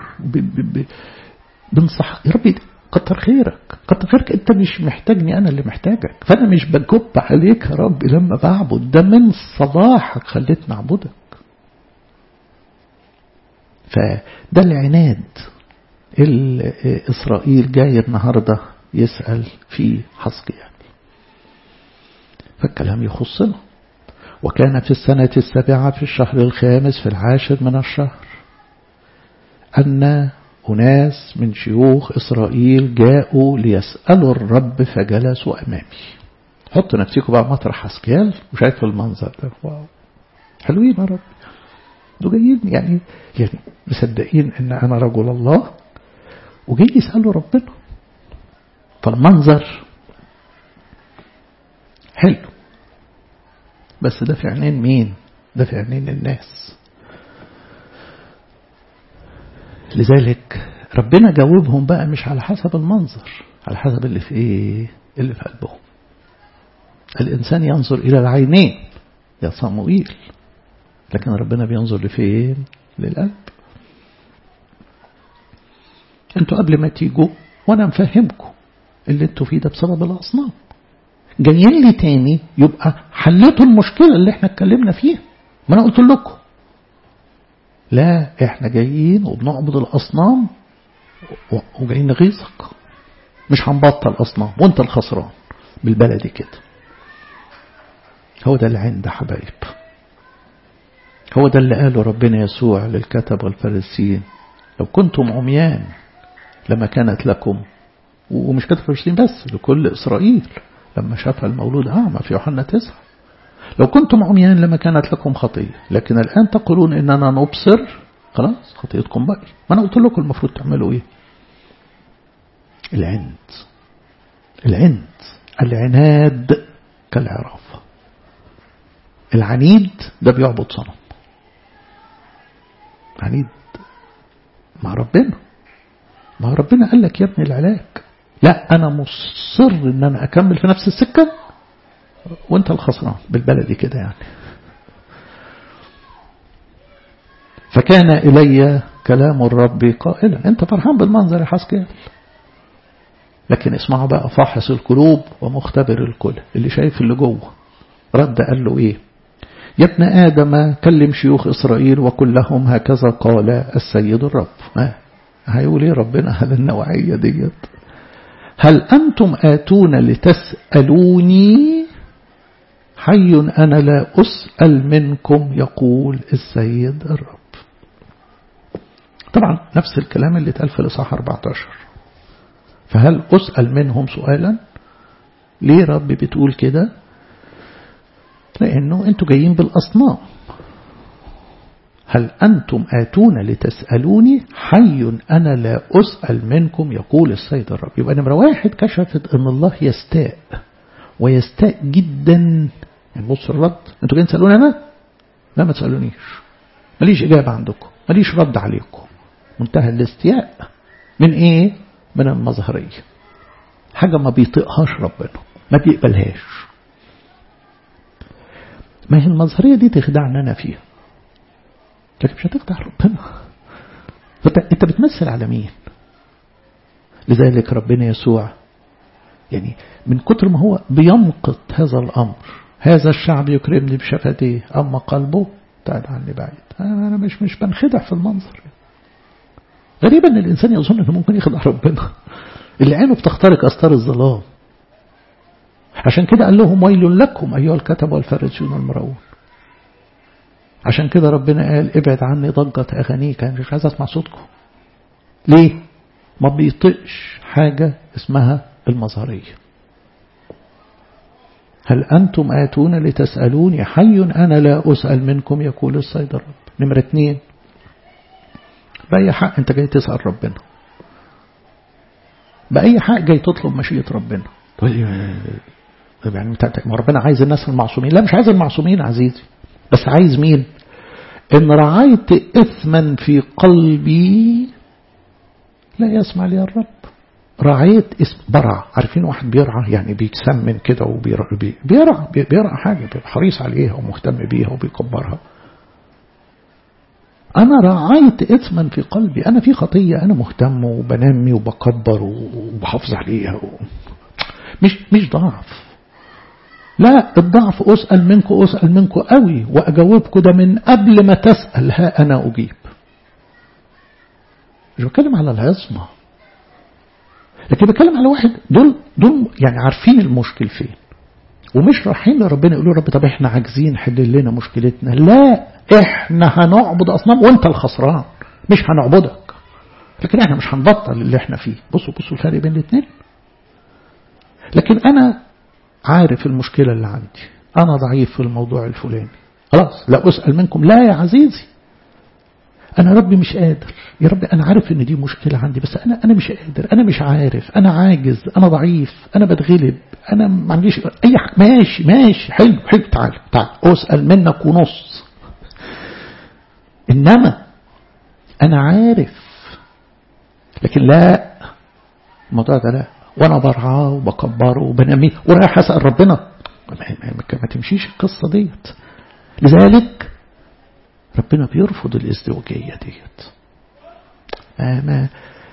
بنصح يا ربي كتر خيرك كتر خيرك انت مش محتاجني انا اللي محتاجك فانا مش بجب عليك يا رب لما بعبد ده من صلاحك خليتني اعبدك فده العناد اللي اسرائيل جاي النهارده يسأل في حسقيال فالكلام يخصنا وكان في السنة السابعة في الشهر الخامس في العاشر من الشهر أن أناس من شيوخ إسرائيل جاءوا ليسألوا الرب فجلسوا أمامي حطوا نفسكم بقى مطرح حسكيال وشايف المنظر ده واو حلوين يا رب دول جايين يعني يعني مصدقين ان انا رجل الله وجاي يسألوا ربنا فالمنظر حلو بس ده في عينين مين ده في عينين الناس لذلك ربنا جاوبهم بقى مش على حسب المنظر على حسب اللي في ايه اللي في قلبهم الإنسان ينظر إلى العينين يا صموئيل لكن ربنا بينظر لفين للقلب انتوا قبل ما تيجوا وانا مفهمكم اللي انتوا فيه ده بسبب الأصنام جايين لي تاني يبقى حلتوا المشكلة اللي احنا اتكلمنا فيها ما انا قلت لكم لا احنا جايين وبنعبد الأصنام وجايين نغيظك مش هنبطل أصنام وانت الخسران بالبلدي كده هو ده العين ده حبايب هو ده اللي قاله ربنا يسوع للكتب والفريسيين لو كنتم عميان لما كانت لكم ومش كتب الفريسيين بس لكل إسرائيل لما شاف المولود أعمى في يوحنا تسعة لو كنتم عميان لما كانت لكم خطية لكن الآن تقولون إننا نبصر خلاص خطيتكم بقى ما أنا قلت لكم المفروض تعملوا إيه العند العند العناد كالعرافة العنيد ده بيعبد صنم عنيد مع ربنا ما ربنا قال لك يا ابني العلاج لا أنا مصر إن أنا أكمل في نفس السكة وانت الخسران بالبلدي كده يعني فكان إلي كلام الرب قائلا انت فرحان بالمنظر يا حسكيال لكن اسمعوا بقى فاحص القلوب ومختبر الكل اللي شايف اللي جوه رد قال له ايه يا ابن آدم كلم شيوخ إسرائيل وقل لهم هكذا قال السيد الرب آه. هيقول ايه ربنا هذا النوعية ديت هل أنتم آتون لتسألوني حي أنا لا أسأل منكم يقول السيد الرب طبعا نفس الكلام اللي اتقال في الإصحاح 14 فهل أسأل منهم سؤالا ليه رب بتقول كده لأنه أنتوا جايين بالأصنام هل أنتم آتون لتسألوني حي أنا لا أسأل منكم يقول السيد الرب يبقى نمرة واحد كشفت أن الله يستاء ويستاء جدا يعني بص الرد أنتوا جايين تسألوني أنا لا ما تسألونيش ماليش إجابة عندكم ماليش رد عليكم منتهى الاستياء من إيه من المظهرية حاجة ما بيطيقهاش ربنا ما بيقبلهاش ما هي المظهرية دي تخدعنا أنا فيها لكن مش هتخدع ربنا فانت انت بتمثل على مين لذلك ربنا يسوع يعني من كتر ما هو بيمقت هذا الأمر هذا الشعب يكرمني بشفتيه أما قلبه تعال عني بعيد أنا مش مش بنخدع في المنظر غريبا أن الإنسان يظن أنه ممكن يخدع ربنا اللي عينه بتخترق أستار الظلام عشان كده قال لهم ويل لكم أيها الكتب والفريسيون المرؤون عشان كده ربنا قال ابعد عني ضجة أغانيك أنا مش عايز أسمع صوتكم ليه ما بيطقش حاجة اسمها المظهرية هل أنتم آتون لتسألوني حي أنا لا أسأل منكم يقول السيد الرب نمرة اتنين بأي حق أنت جاي تسأل ربنا بأي حق جاي تطلب مشيئة ربنا يعني ما ربنا عايز الناس المعصومين لا مش عايز المعصومين عزيزي بس عايز مين إن رعيت إثما في قلبي لا يسمع لي الرب رعيت اسم برع عارفين واحد بيرعى يعني بيتسمن كده وبيرعى بيرعى بيرعى حاجة حريص عليها ومهتم بيها وبيكبرها أنا رعيت إثما في قلبي أنا في خطية أنا مهتم وبنمي وبكبر وبحافظ عليها و... مش مش ضعف لا الضعف أسأل منكم أسأل منكم قوي وأجاوبكم ده من قبل ما تسأل ها أنا أجيب مش بتكلم على العصمة لكن بتكلم على واحد دول دول يعني عارفين المشكل فين ومش رايحين لربنا يقولوا رب طب احنا عاجزين حل لنا مشكلتنا لا احنا هنعبد اصنام وانت الخسران مش هنعبدك لكن احنا مش هنبطل اللي احنا فيه بصوا بصوا الفرق بين الاثنين لكن انا عارف المشكلة اللي عندي أنا ضعيف في الموضوع الفلاني خلاص لا أسأل منكم لا يا عزيزي أنا ربي مش قادر يا ربي أنا عارف إن دي مشكلة عندي بس أنا أنا مش قادر أنا مش عارف أنا عاجز أنا ضعيف أنا بتغلب أنا ما عنديش أي حاجة ماشي ماشي حلو حلو تعال تعال أسأل منك ونص إنما أنا عارف لكن لا الموضوع ده لا وانا برعاه وبكبره وبنميه ورايح اسال ربنا ما تمشيش القصه ديت لذلك ربنا بيرفض الازدواجيه ديت ما ما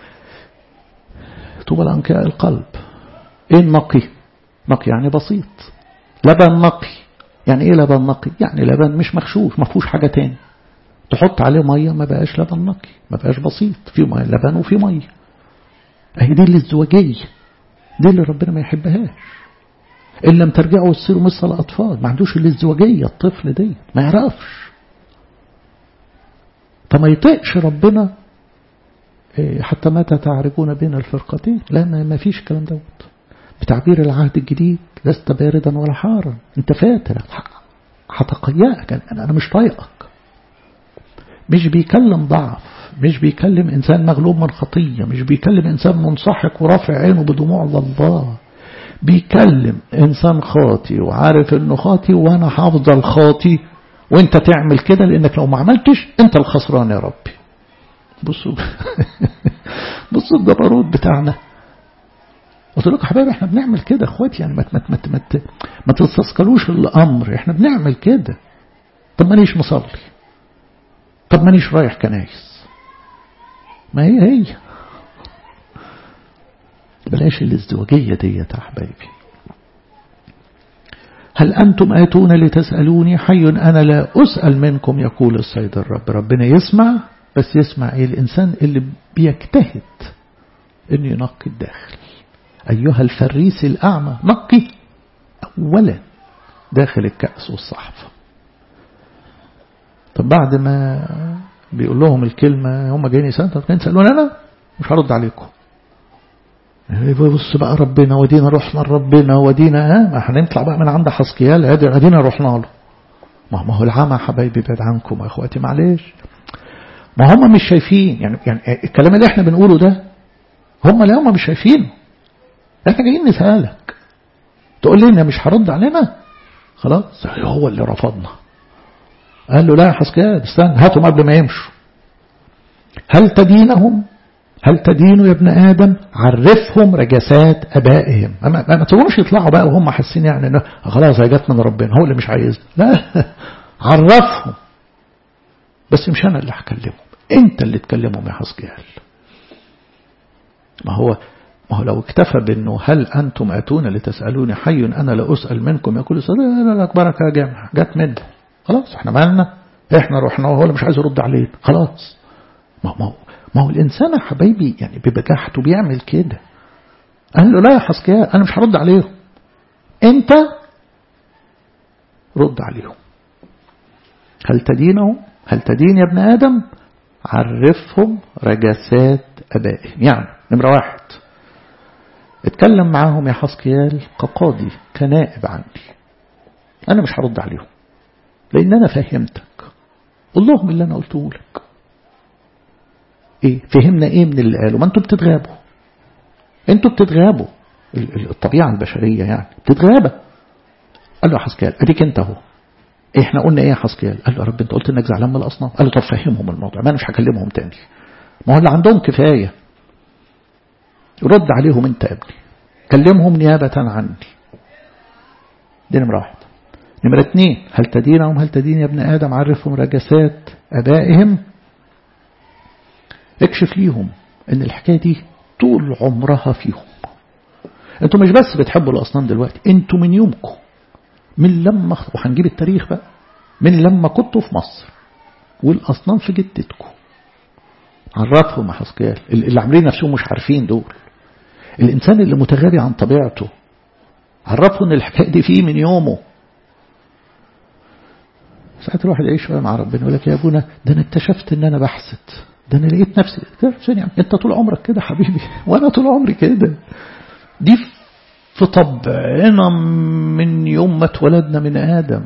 طوبى لانقياء القلب ايه النقي نقي يعني بسيط لبن نقي يعني ايه لبن نقي يعني لبن مش مغشوش ما فيهوش حاجه تاني تحط عليه ميه ما بقاش لبن نقي ما بقاش بسيط في ميه لبن وفي ميه اهي دي الازدواجيه دي اللي ربنا ما يحبهاش إن لم ترجعوا تصيروا مثل الأطفال ما عندوش الازدواجية الطفل دي ما يعرفش فما يطيقش ربنا حتى متى تعرفون بين الفرقتين لا ما فيش الكلام دوت بتعبير العهد الجديد لست باردا ولا حارا انت فاتر هتقيأك انا مش طايقك مش بيكلم ضعف مش بيكلم انسان مغلوب من خطيه مش بيكلم انسان منسحق ورافع عينه بدموع لله بيكلم انسان خاطي وعارف انه خاطي وانا هفضل خاطي وانت تعمل كده لانك لو ما عملتش انت الخسران يا ربي بصوا بصوا الجبروت بتاعنا قلت لكم حبايبي احنا بنعمل كده اخواتي يعني ما ما ما ما, ما تستثقلوش الامر احنا بنعمل كده طب مانيش مصلي طب مانيش رايح كنايس ما هي هي بلاش الازدواجية ديت يا حبايبي هل أنتم آتون لتسألوني حي أنا لا أسأل منكم يقول السيد الرب ربنا يسمع بس يسمع إيه الإنسان اللي بيجتهد إنه ينقي الداخل أيها الفريس الأعمى نقي أولا داخل الكأس والصحفة طب بعد ما بيقول لهم الكلمة هم جايين يسألون طب كان يسألون أنا مش هرد عليكم بص بقى ربنا ودينا رحنا لربنا ودينا ها ما هنطلع بقى من عند حسكيال ادينا رحنا له ما هو العمى حبايبي بعد عنكم يا اخواتي معلش ما هم مش شايفين يعني يعني الكلام اللي احنا بنقوله ده هم لا هم مش شايفينه احنا جايين نسألك تقول لنا مش هرد علينا خلاص هو اللي رفضنا قال له لا يا حسكيال استنى هاتهم قبل ما يمشوا هل تدينهم هل تدينوا يا ابن آدم عرفهم رجسات أبائهم ما, ما تقولوش يطلعوا بقى وهم حاسين يعني انه خلاص هي جت من ربنا هو اللي مش عايزنا لا عرفهم بس مش أنا اللي هكلمهم أنت اللي تكلمهم يا حسكيال ما هو ما هو لو اكتفى بأنه هل أنتم أتون لتسألوني حي أنا لا أسأل منكم يقول لا لا لا أكبرك يا جامع جت منه خلاص احنا مالنا احنا رحنا وهو اللي مش عايز يرد علينا خلاص ما هو ما هو الإنسان يا حبايبي يعني ببجاحته بيعمل كده قال له لا يا حسكيا أنا مش هرد عليهم أنت رد عليهم هل تدينهم هل تدين يا ابن آدم عرفهم رجسات أبائهم يعني نمرة واحد اتكلم معاهم يا حسكيال كقاضي كنائب عني أنا مش هرد عليهم لأن أنا فهمتك قول لهم اللي أنا قلته لك ايه فهمنا ايه من اللي قاله ما انتوا بتتغابوا انتوا بتتغابوا الطبيعة البشرية يعني بتتغابى قال له يا حسكيال اديك انت اهو احنا قلنا ايه يا حسكيال قال له يا رب انت قلت انك زعلان من الاصنام قال له طب فهمهم الموضوع ما انا مش هكلمهم تاني ما هو اللي عندهم كفاية رد عليهم انت يا ابني كلمهم نيابة عني دي نمرة واحد نمرة اتنين هل تدينهم هل تدين يا ابن آدم عرفهم رجسات أبائهم اكشف ليهم ان الحكاية دي طول عمرها فيهم انتوا مش بس بتحبوا الأصنام دلوقتي انتوا من يومكم من لما وهنجيب التاريخ بقى من لما كنتوا في مصر والأصنام في جدتكم عرفهم يا حسكيال اللي عاملين نفسهم مش عارفين دول الإنسان اللي متغابي عن طبيعته عرفه ان الحكاية دي فيه من يومه ساعات الواحد يعيش شوية مع ربنا يقول لك يا ابونا ده انا اكتشفت ان انا بحسد ده انا لقيت نفسي يعني انت طول عمرك كده حبيبي وانا طول عمري كده دي في طبعنا من يوم ما اتولدنا من آدم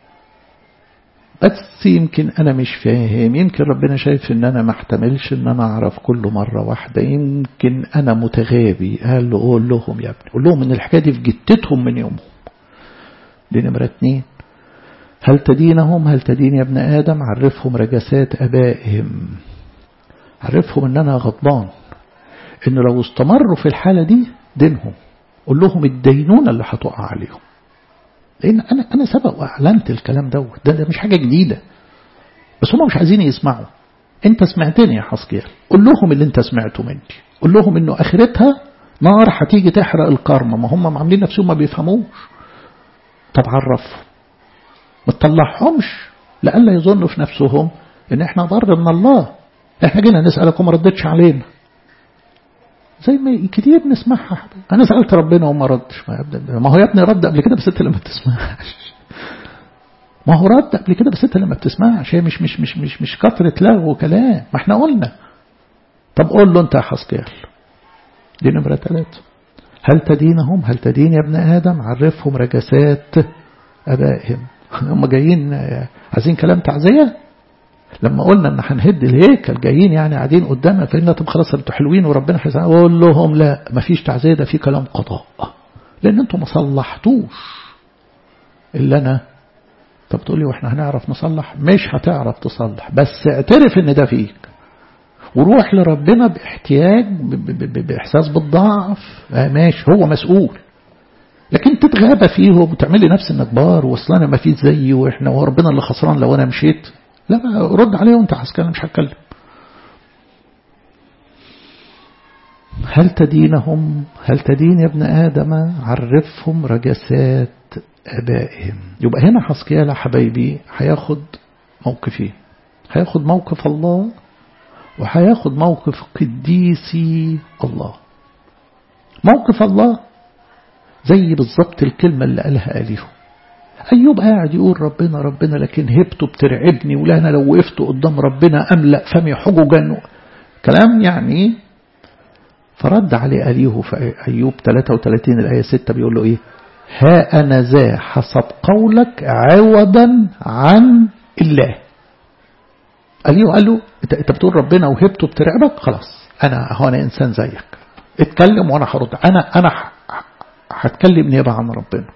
بس يمكن أنا مش فاهم يمكن ربنا شايف إن أنا ما احتملش إن أنا أعرف كله مرة واحدة يمكن أنا متغابي قال له قول لهم يا ابني قول لهم إن الحكاية دي في جتتهم من يومهم دي نمرة اتنين هل تدينهم هل تدين يا ابن آدم عرفهم رجسات أبائهم عرفهم إن أنا غضبان إن لو استمروا في الحالة دي دينهم قول لهم الدينونة اللي هتقع عليهم لأن أنا أنا سبق وأعلنت الكلام دوت ده, ده مش حاجة جديدة بس هم مش عايزين يسمعوا أنت سمعتني يا حسكيال قول لهم اللي أنت سمعته مني قول لهم إنه آخرتها نار هتيجي تحرق الكرمة ما هم عاملين نفسهم ما بيفهموش طب عرفهم ما تطلعهمش لألا يظنوا في نفسهم إن إحنا ضر من الله إحنا جينا نسألك وما ردتش علينا زي ما كتير بنسمعها انا سالت ربنا وما ردش ما, ما هو يا ابني رد قبل كده بس انت لما بتسمعش ما هو رد قبل كده بس انت لما بتسمعش هي مش مش مش مش مش كثرة لغو وكلام ما احنا قلنا طب قول له انت يا حسكيال دي نمرة ثلاثة هل تدينهم هل تدين يا ابن آدم عرفهم رجسات أبائهم هم جايين عايزين كلام تعزية لما قلنا ان هنهد الهيكل جايين يعني قاعدين قدامنا فإن طب خلاص انتوا حلوين وربنا هيسأل اقول لهم لا مفيش تعزية ده في كلام قضاء لان انتوا ما صلحتوش اللي انا طب تقول لي واحنا هنعرف نصلح مش هتعرف تصلح بس اعترف ان ده فيك وروح لربنا باحتياج باحساس بالضعف آه ماشي هو مسؤول لكن تتغابى فيه وتعملي نفس انك بار واصل انا ما فيش زيي واحنا وربنا اللي خسران لو انا مشيت لا رد عليه وانت عسكري مش هتكلم هل تدينهم هل تدين يا ابن آدم عرفهم رجسات أبائهم يبقى هنا حسكيالة حبايبي هياخد موقفين هياخد موقف الله وهياخد موقف قديسي الله موقف الله زي بالظبط الكلمة اللي قالها أليه أيوب قاعد يقول ربنا ربنا لكن هبته بترعبني ولا أنا لو وقفت قدام ربنا أملأ فمي حججا كلام يعني فرد عليه أليه في أيوب 33 الآية 6 بيقول له إيه ها أنا ذا حسب قولك عوضا عن الله أليه قال له أنت بتقول ربنا وهبته بترعبك خلاص أنا هو أنا إنسان زيك اتكلم وأنا هرد أنا أنا هتكلم نيابة عن ربنا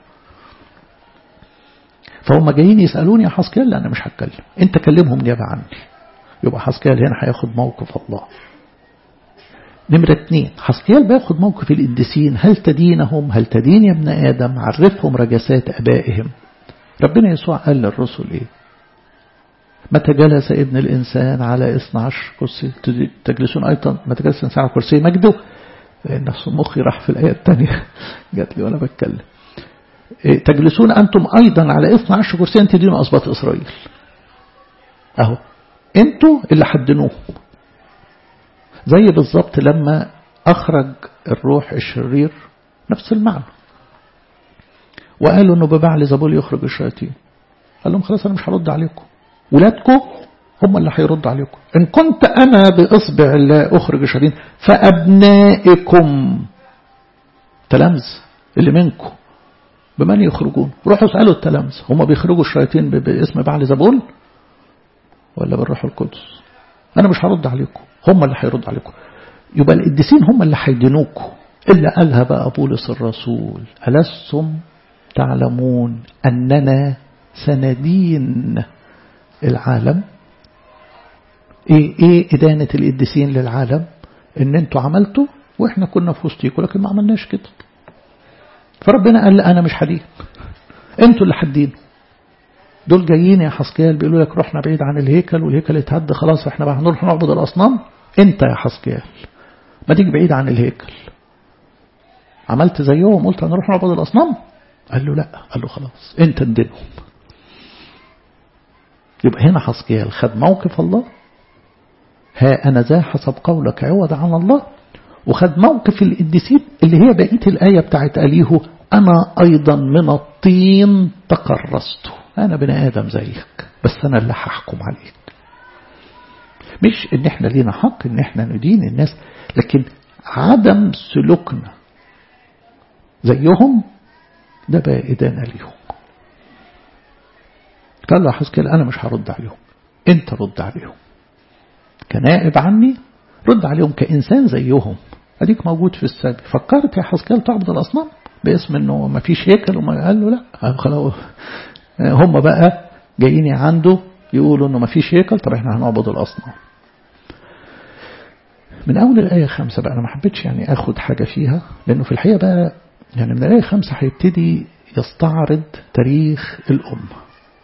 فهم جايين يسألوني يا حسكيال لا أنا مش هتكلم أنت كلمهم نيابة عني يبقى حسكيال هنا هياخد موقف الله نمرة اتنين حسكيال بياخد موقف القديسين هل تدينهم هل تدين يا ابن آدم عرفهم رجسات أبائهم ربنا يسوع قال للرسل إيه متى جلس ابن الإنسان على 12 كرسي تجلسون أيضا متى جلس الإنسان على كرسي مجده نفس مخي راح في الآية الثانية جات لي وأنا بتكلم تجلسون أنتم أيضا على 12 كرسي أن تدينوا أسباط إسرائيل أهو أنتوا اللي حدنوه زي بالظبط لما أخرج الروح الشرير نفس المعنى وقالوا أنه ببعل زبول يخرج الشياطين قال لهم خلاص أنا مش هرد عليكم ولادكم هم اللي هيرد عليكم إن كنت أنا بإصبع الله أخرج الشياطين فأبنائكم تلامذ اللي منكم بمن يخرجون روحوا اسألوا التلامذة هم بيخرجوا الشياطين باسم بعل زبول ولا بالروح القدس أنا مش هرد عليكم هم اللي هيرد عليكم يبقى القديسين هم اللي هيدينوكم إلا قالها بقى بولس الرسول ألستم تعلمون أننا سندين العالم إيه, إيه إدانة القديسين للعالم إن أنتوا عملتوا وإحنا كنا في وسطيكم لكن ما عملناش كده فربنا قال أنا مش حدين أنتوا اللي حدين دول جايين يا حسكيال بيقولوا لك رحنا بعيد عن الهيكل والهيكل اتهد خلاص احنا بقى هنروح نعبد الأصنام انت يا حسكيال ما تيجي بعيد عن الهيكل عملت زيهم قلت هنروح نعبد الأصنام قال له لا قال له خلاص انت ندينهم يبقى هنا حسكيال خد موقف الله ها أنا ذا حسب قولك عوض عن الله وخد موقف القديسين اللي هي بقية الآية بتاعت أليه أنا أيضا من الطين تقرصت أنا بني آدم زيك بس أنا اللي هحكم عليك مش إن إحنا لينا حق إن إحنا ندين الناس لكن عدم سلوكنا زيهم ده بقى إدانة ليهم قال له حسكيل أنا مش هرد عليهم أنت رد عليهم كنائب عني رد عليهم كإنسان زيهم أديك موجود في السبي فكرت يا حسكيل تعبد الأصنام باسم أنه ما فيش هيكل وما قال له لا خلاص هم بقى جايين عنده يقولوا أنه ما فيش هيكل طب احنا هنعبد الأصنام من أول الآية خمسة بقى أنا ما حبيتش يعني أخد حاجة فيها لأنه في الحقيقة بقى يعني من الآية خمسة هيبتدي يستعرض تاريخ الأمة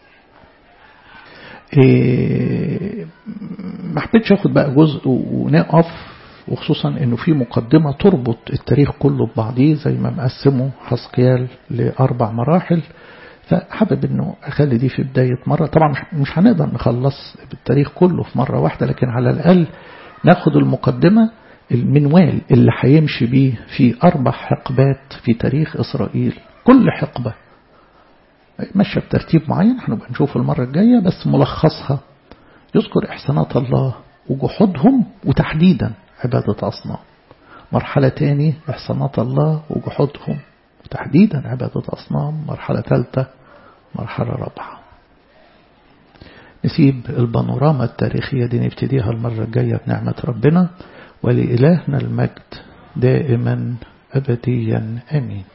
إيه ما حبيتش أخد بقى جزء ونقف وخصوصا انه في مقدمة تربط التاريخ كله ببعضيه زي ما مقسمه حسقيال لأربع مراحل فحابب انه اخلي دي في بداية مرة طبعا مش هنقدر نخلص بالتاريخ كله في مرة واحدة لكن على الأقل ناخد المقدمة المنوال اللي هيمشي بيه في أربع حقبات في تاريخ إسرائيل كل حقبة ماشية بترتيب معين هنبقى نشوف المرة الجاية بس ملخصها يذكر إحسانات الله وجحودهم وتحديدا عبادة أصنام مرحلة تاني إحسانات الله وجحودهم وتحديدا عبادة أصنام مرحلة ثالثة مرحلة رابعة نسيب البانوراما التاريخية دي نبتديها المرة الجاية بنعمة ربنا ولإلهنا المجد دائما أبديا أمين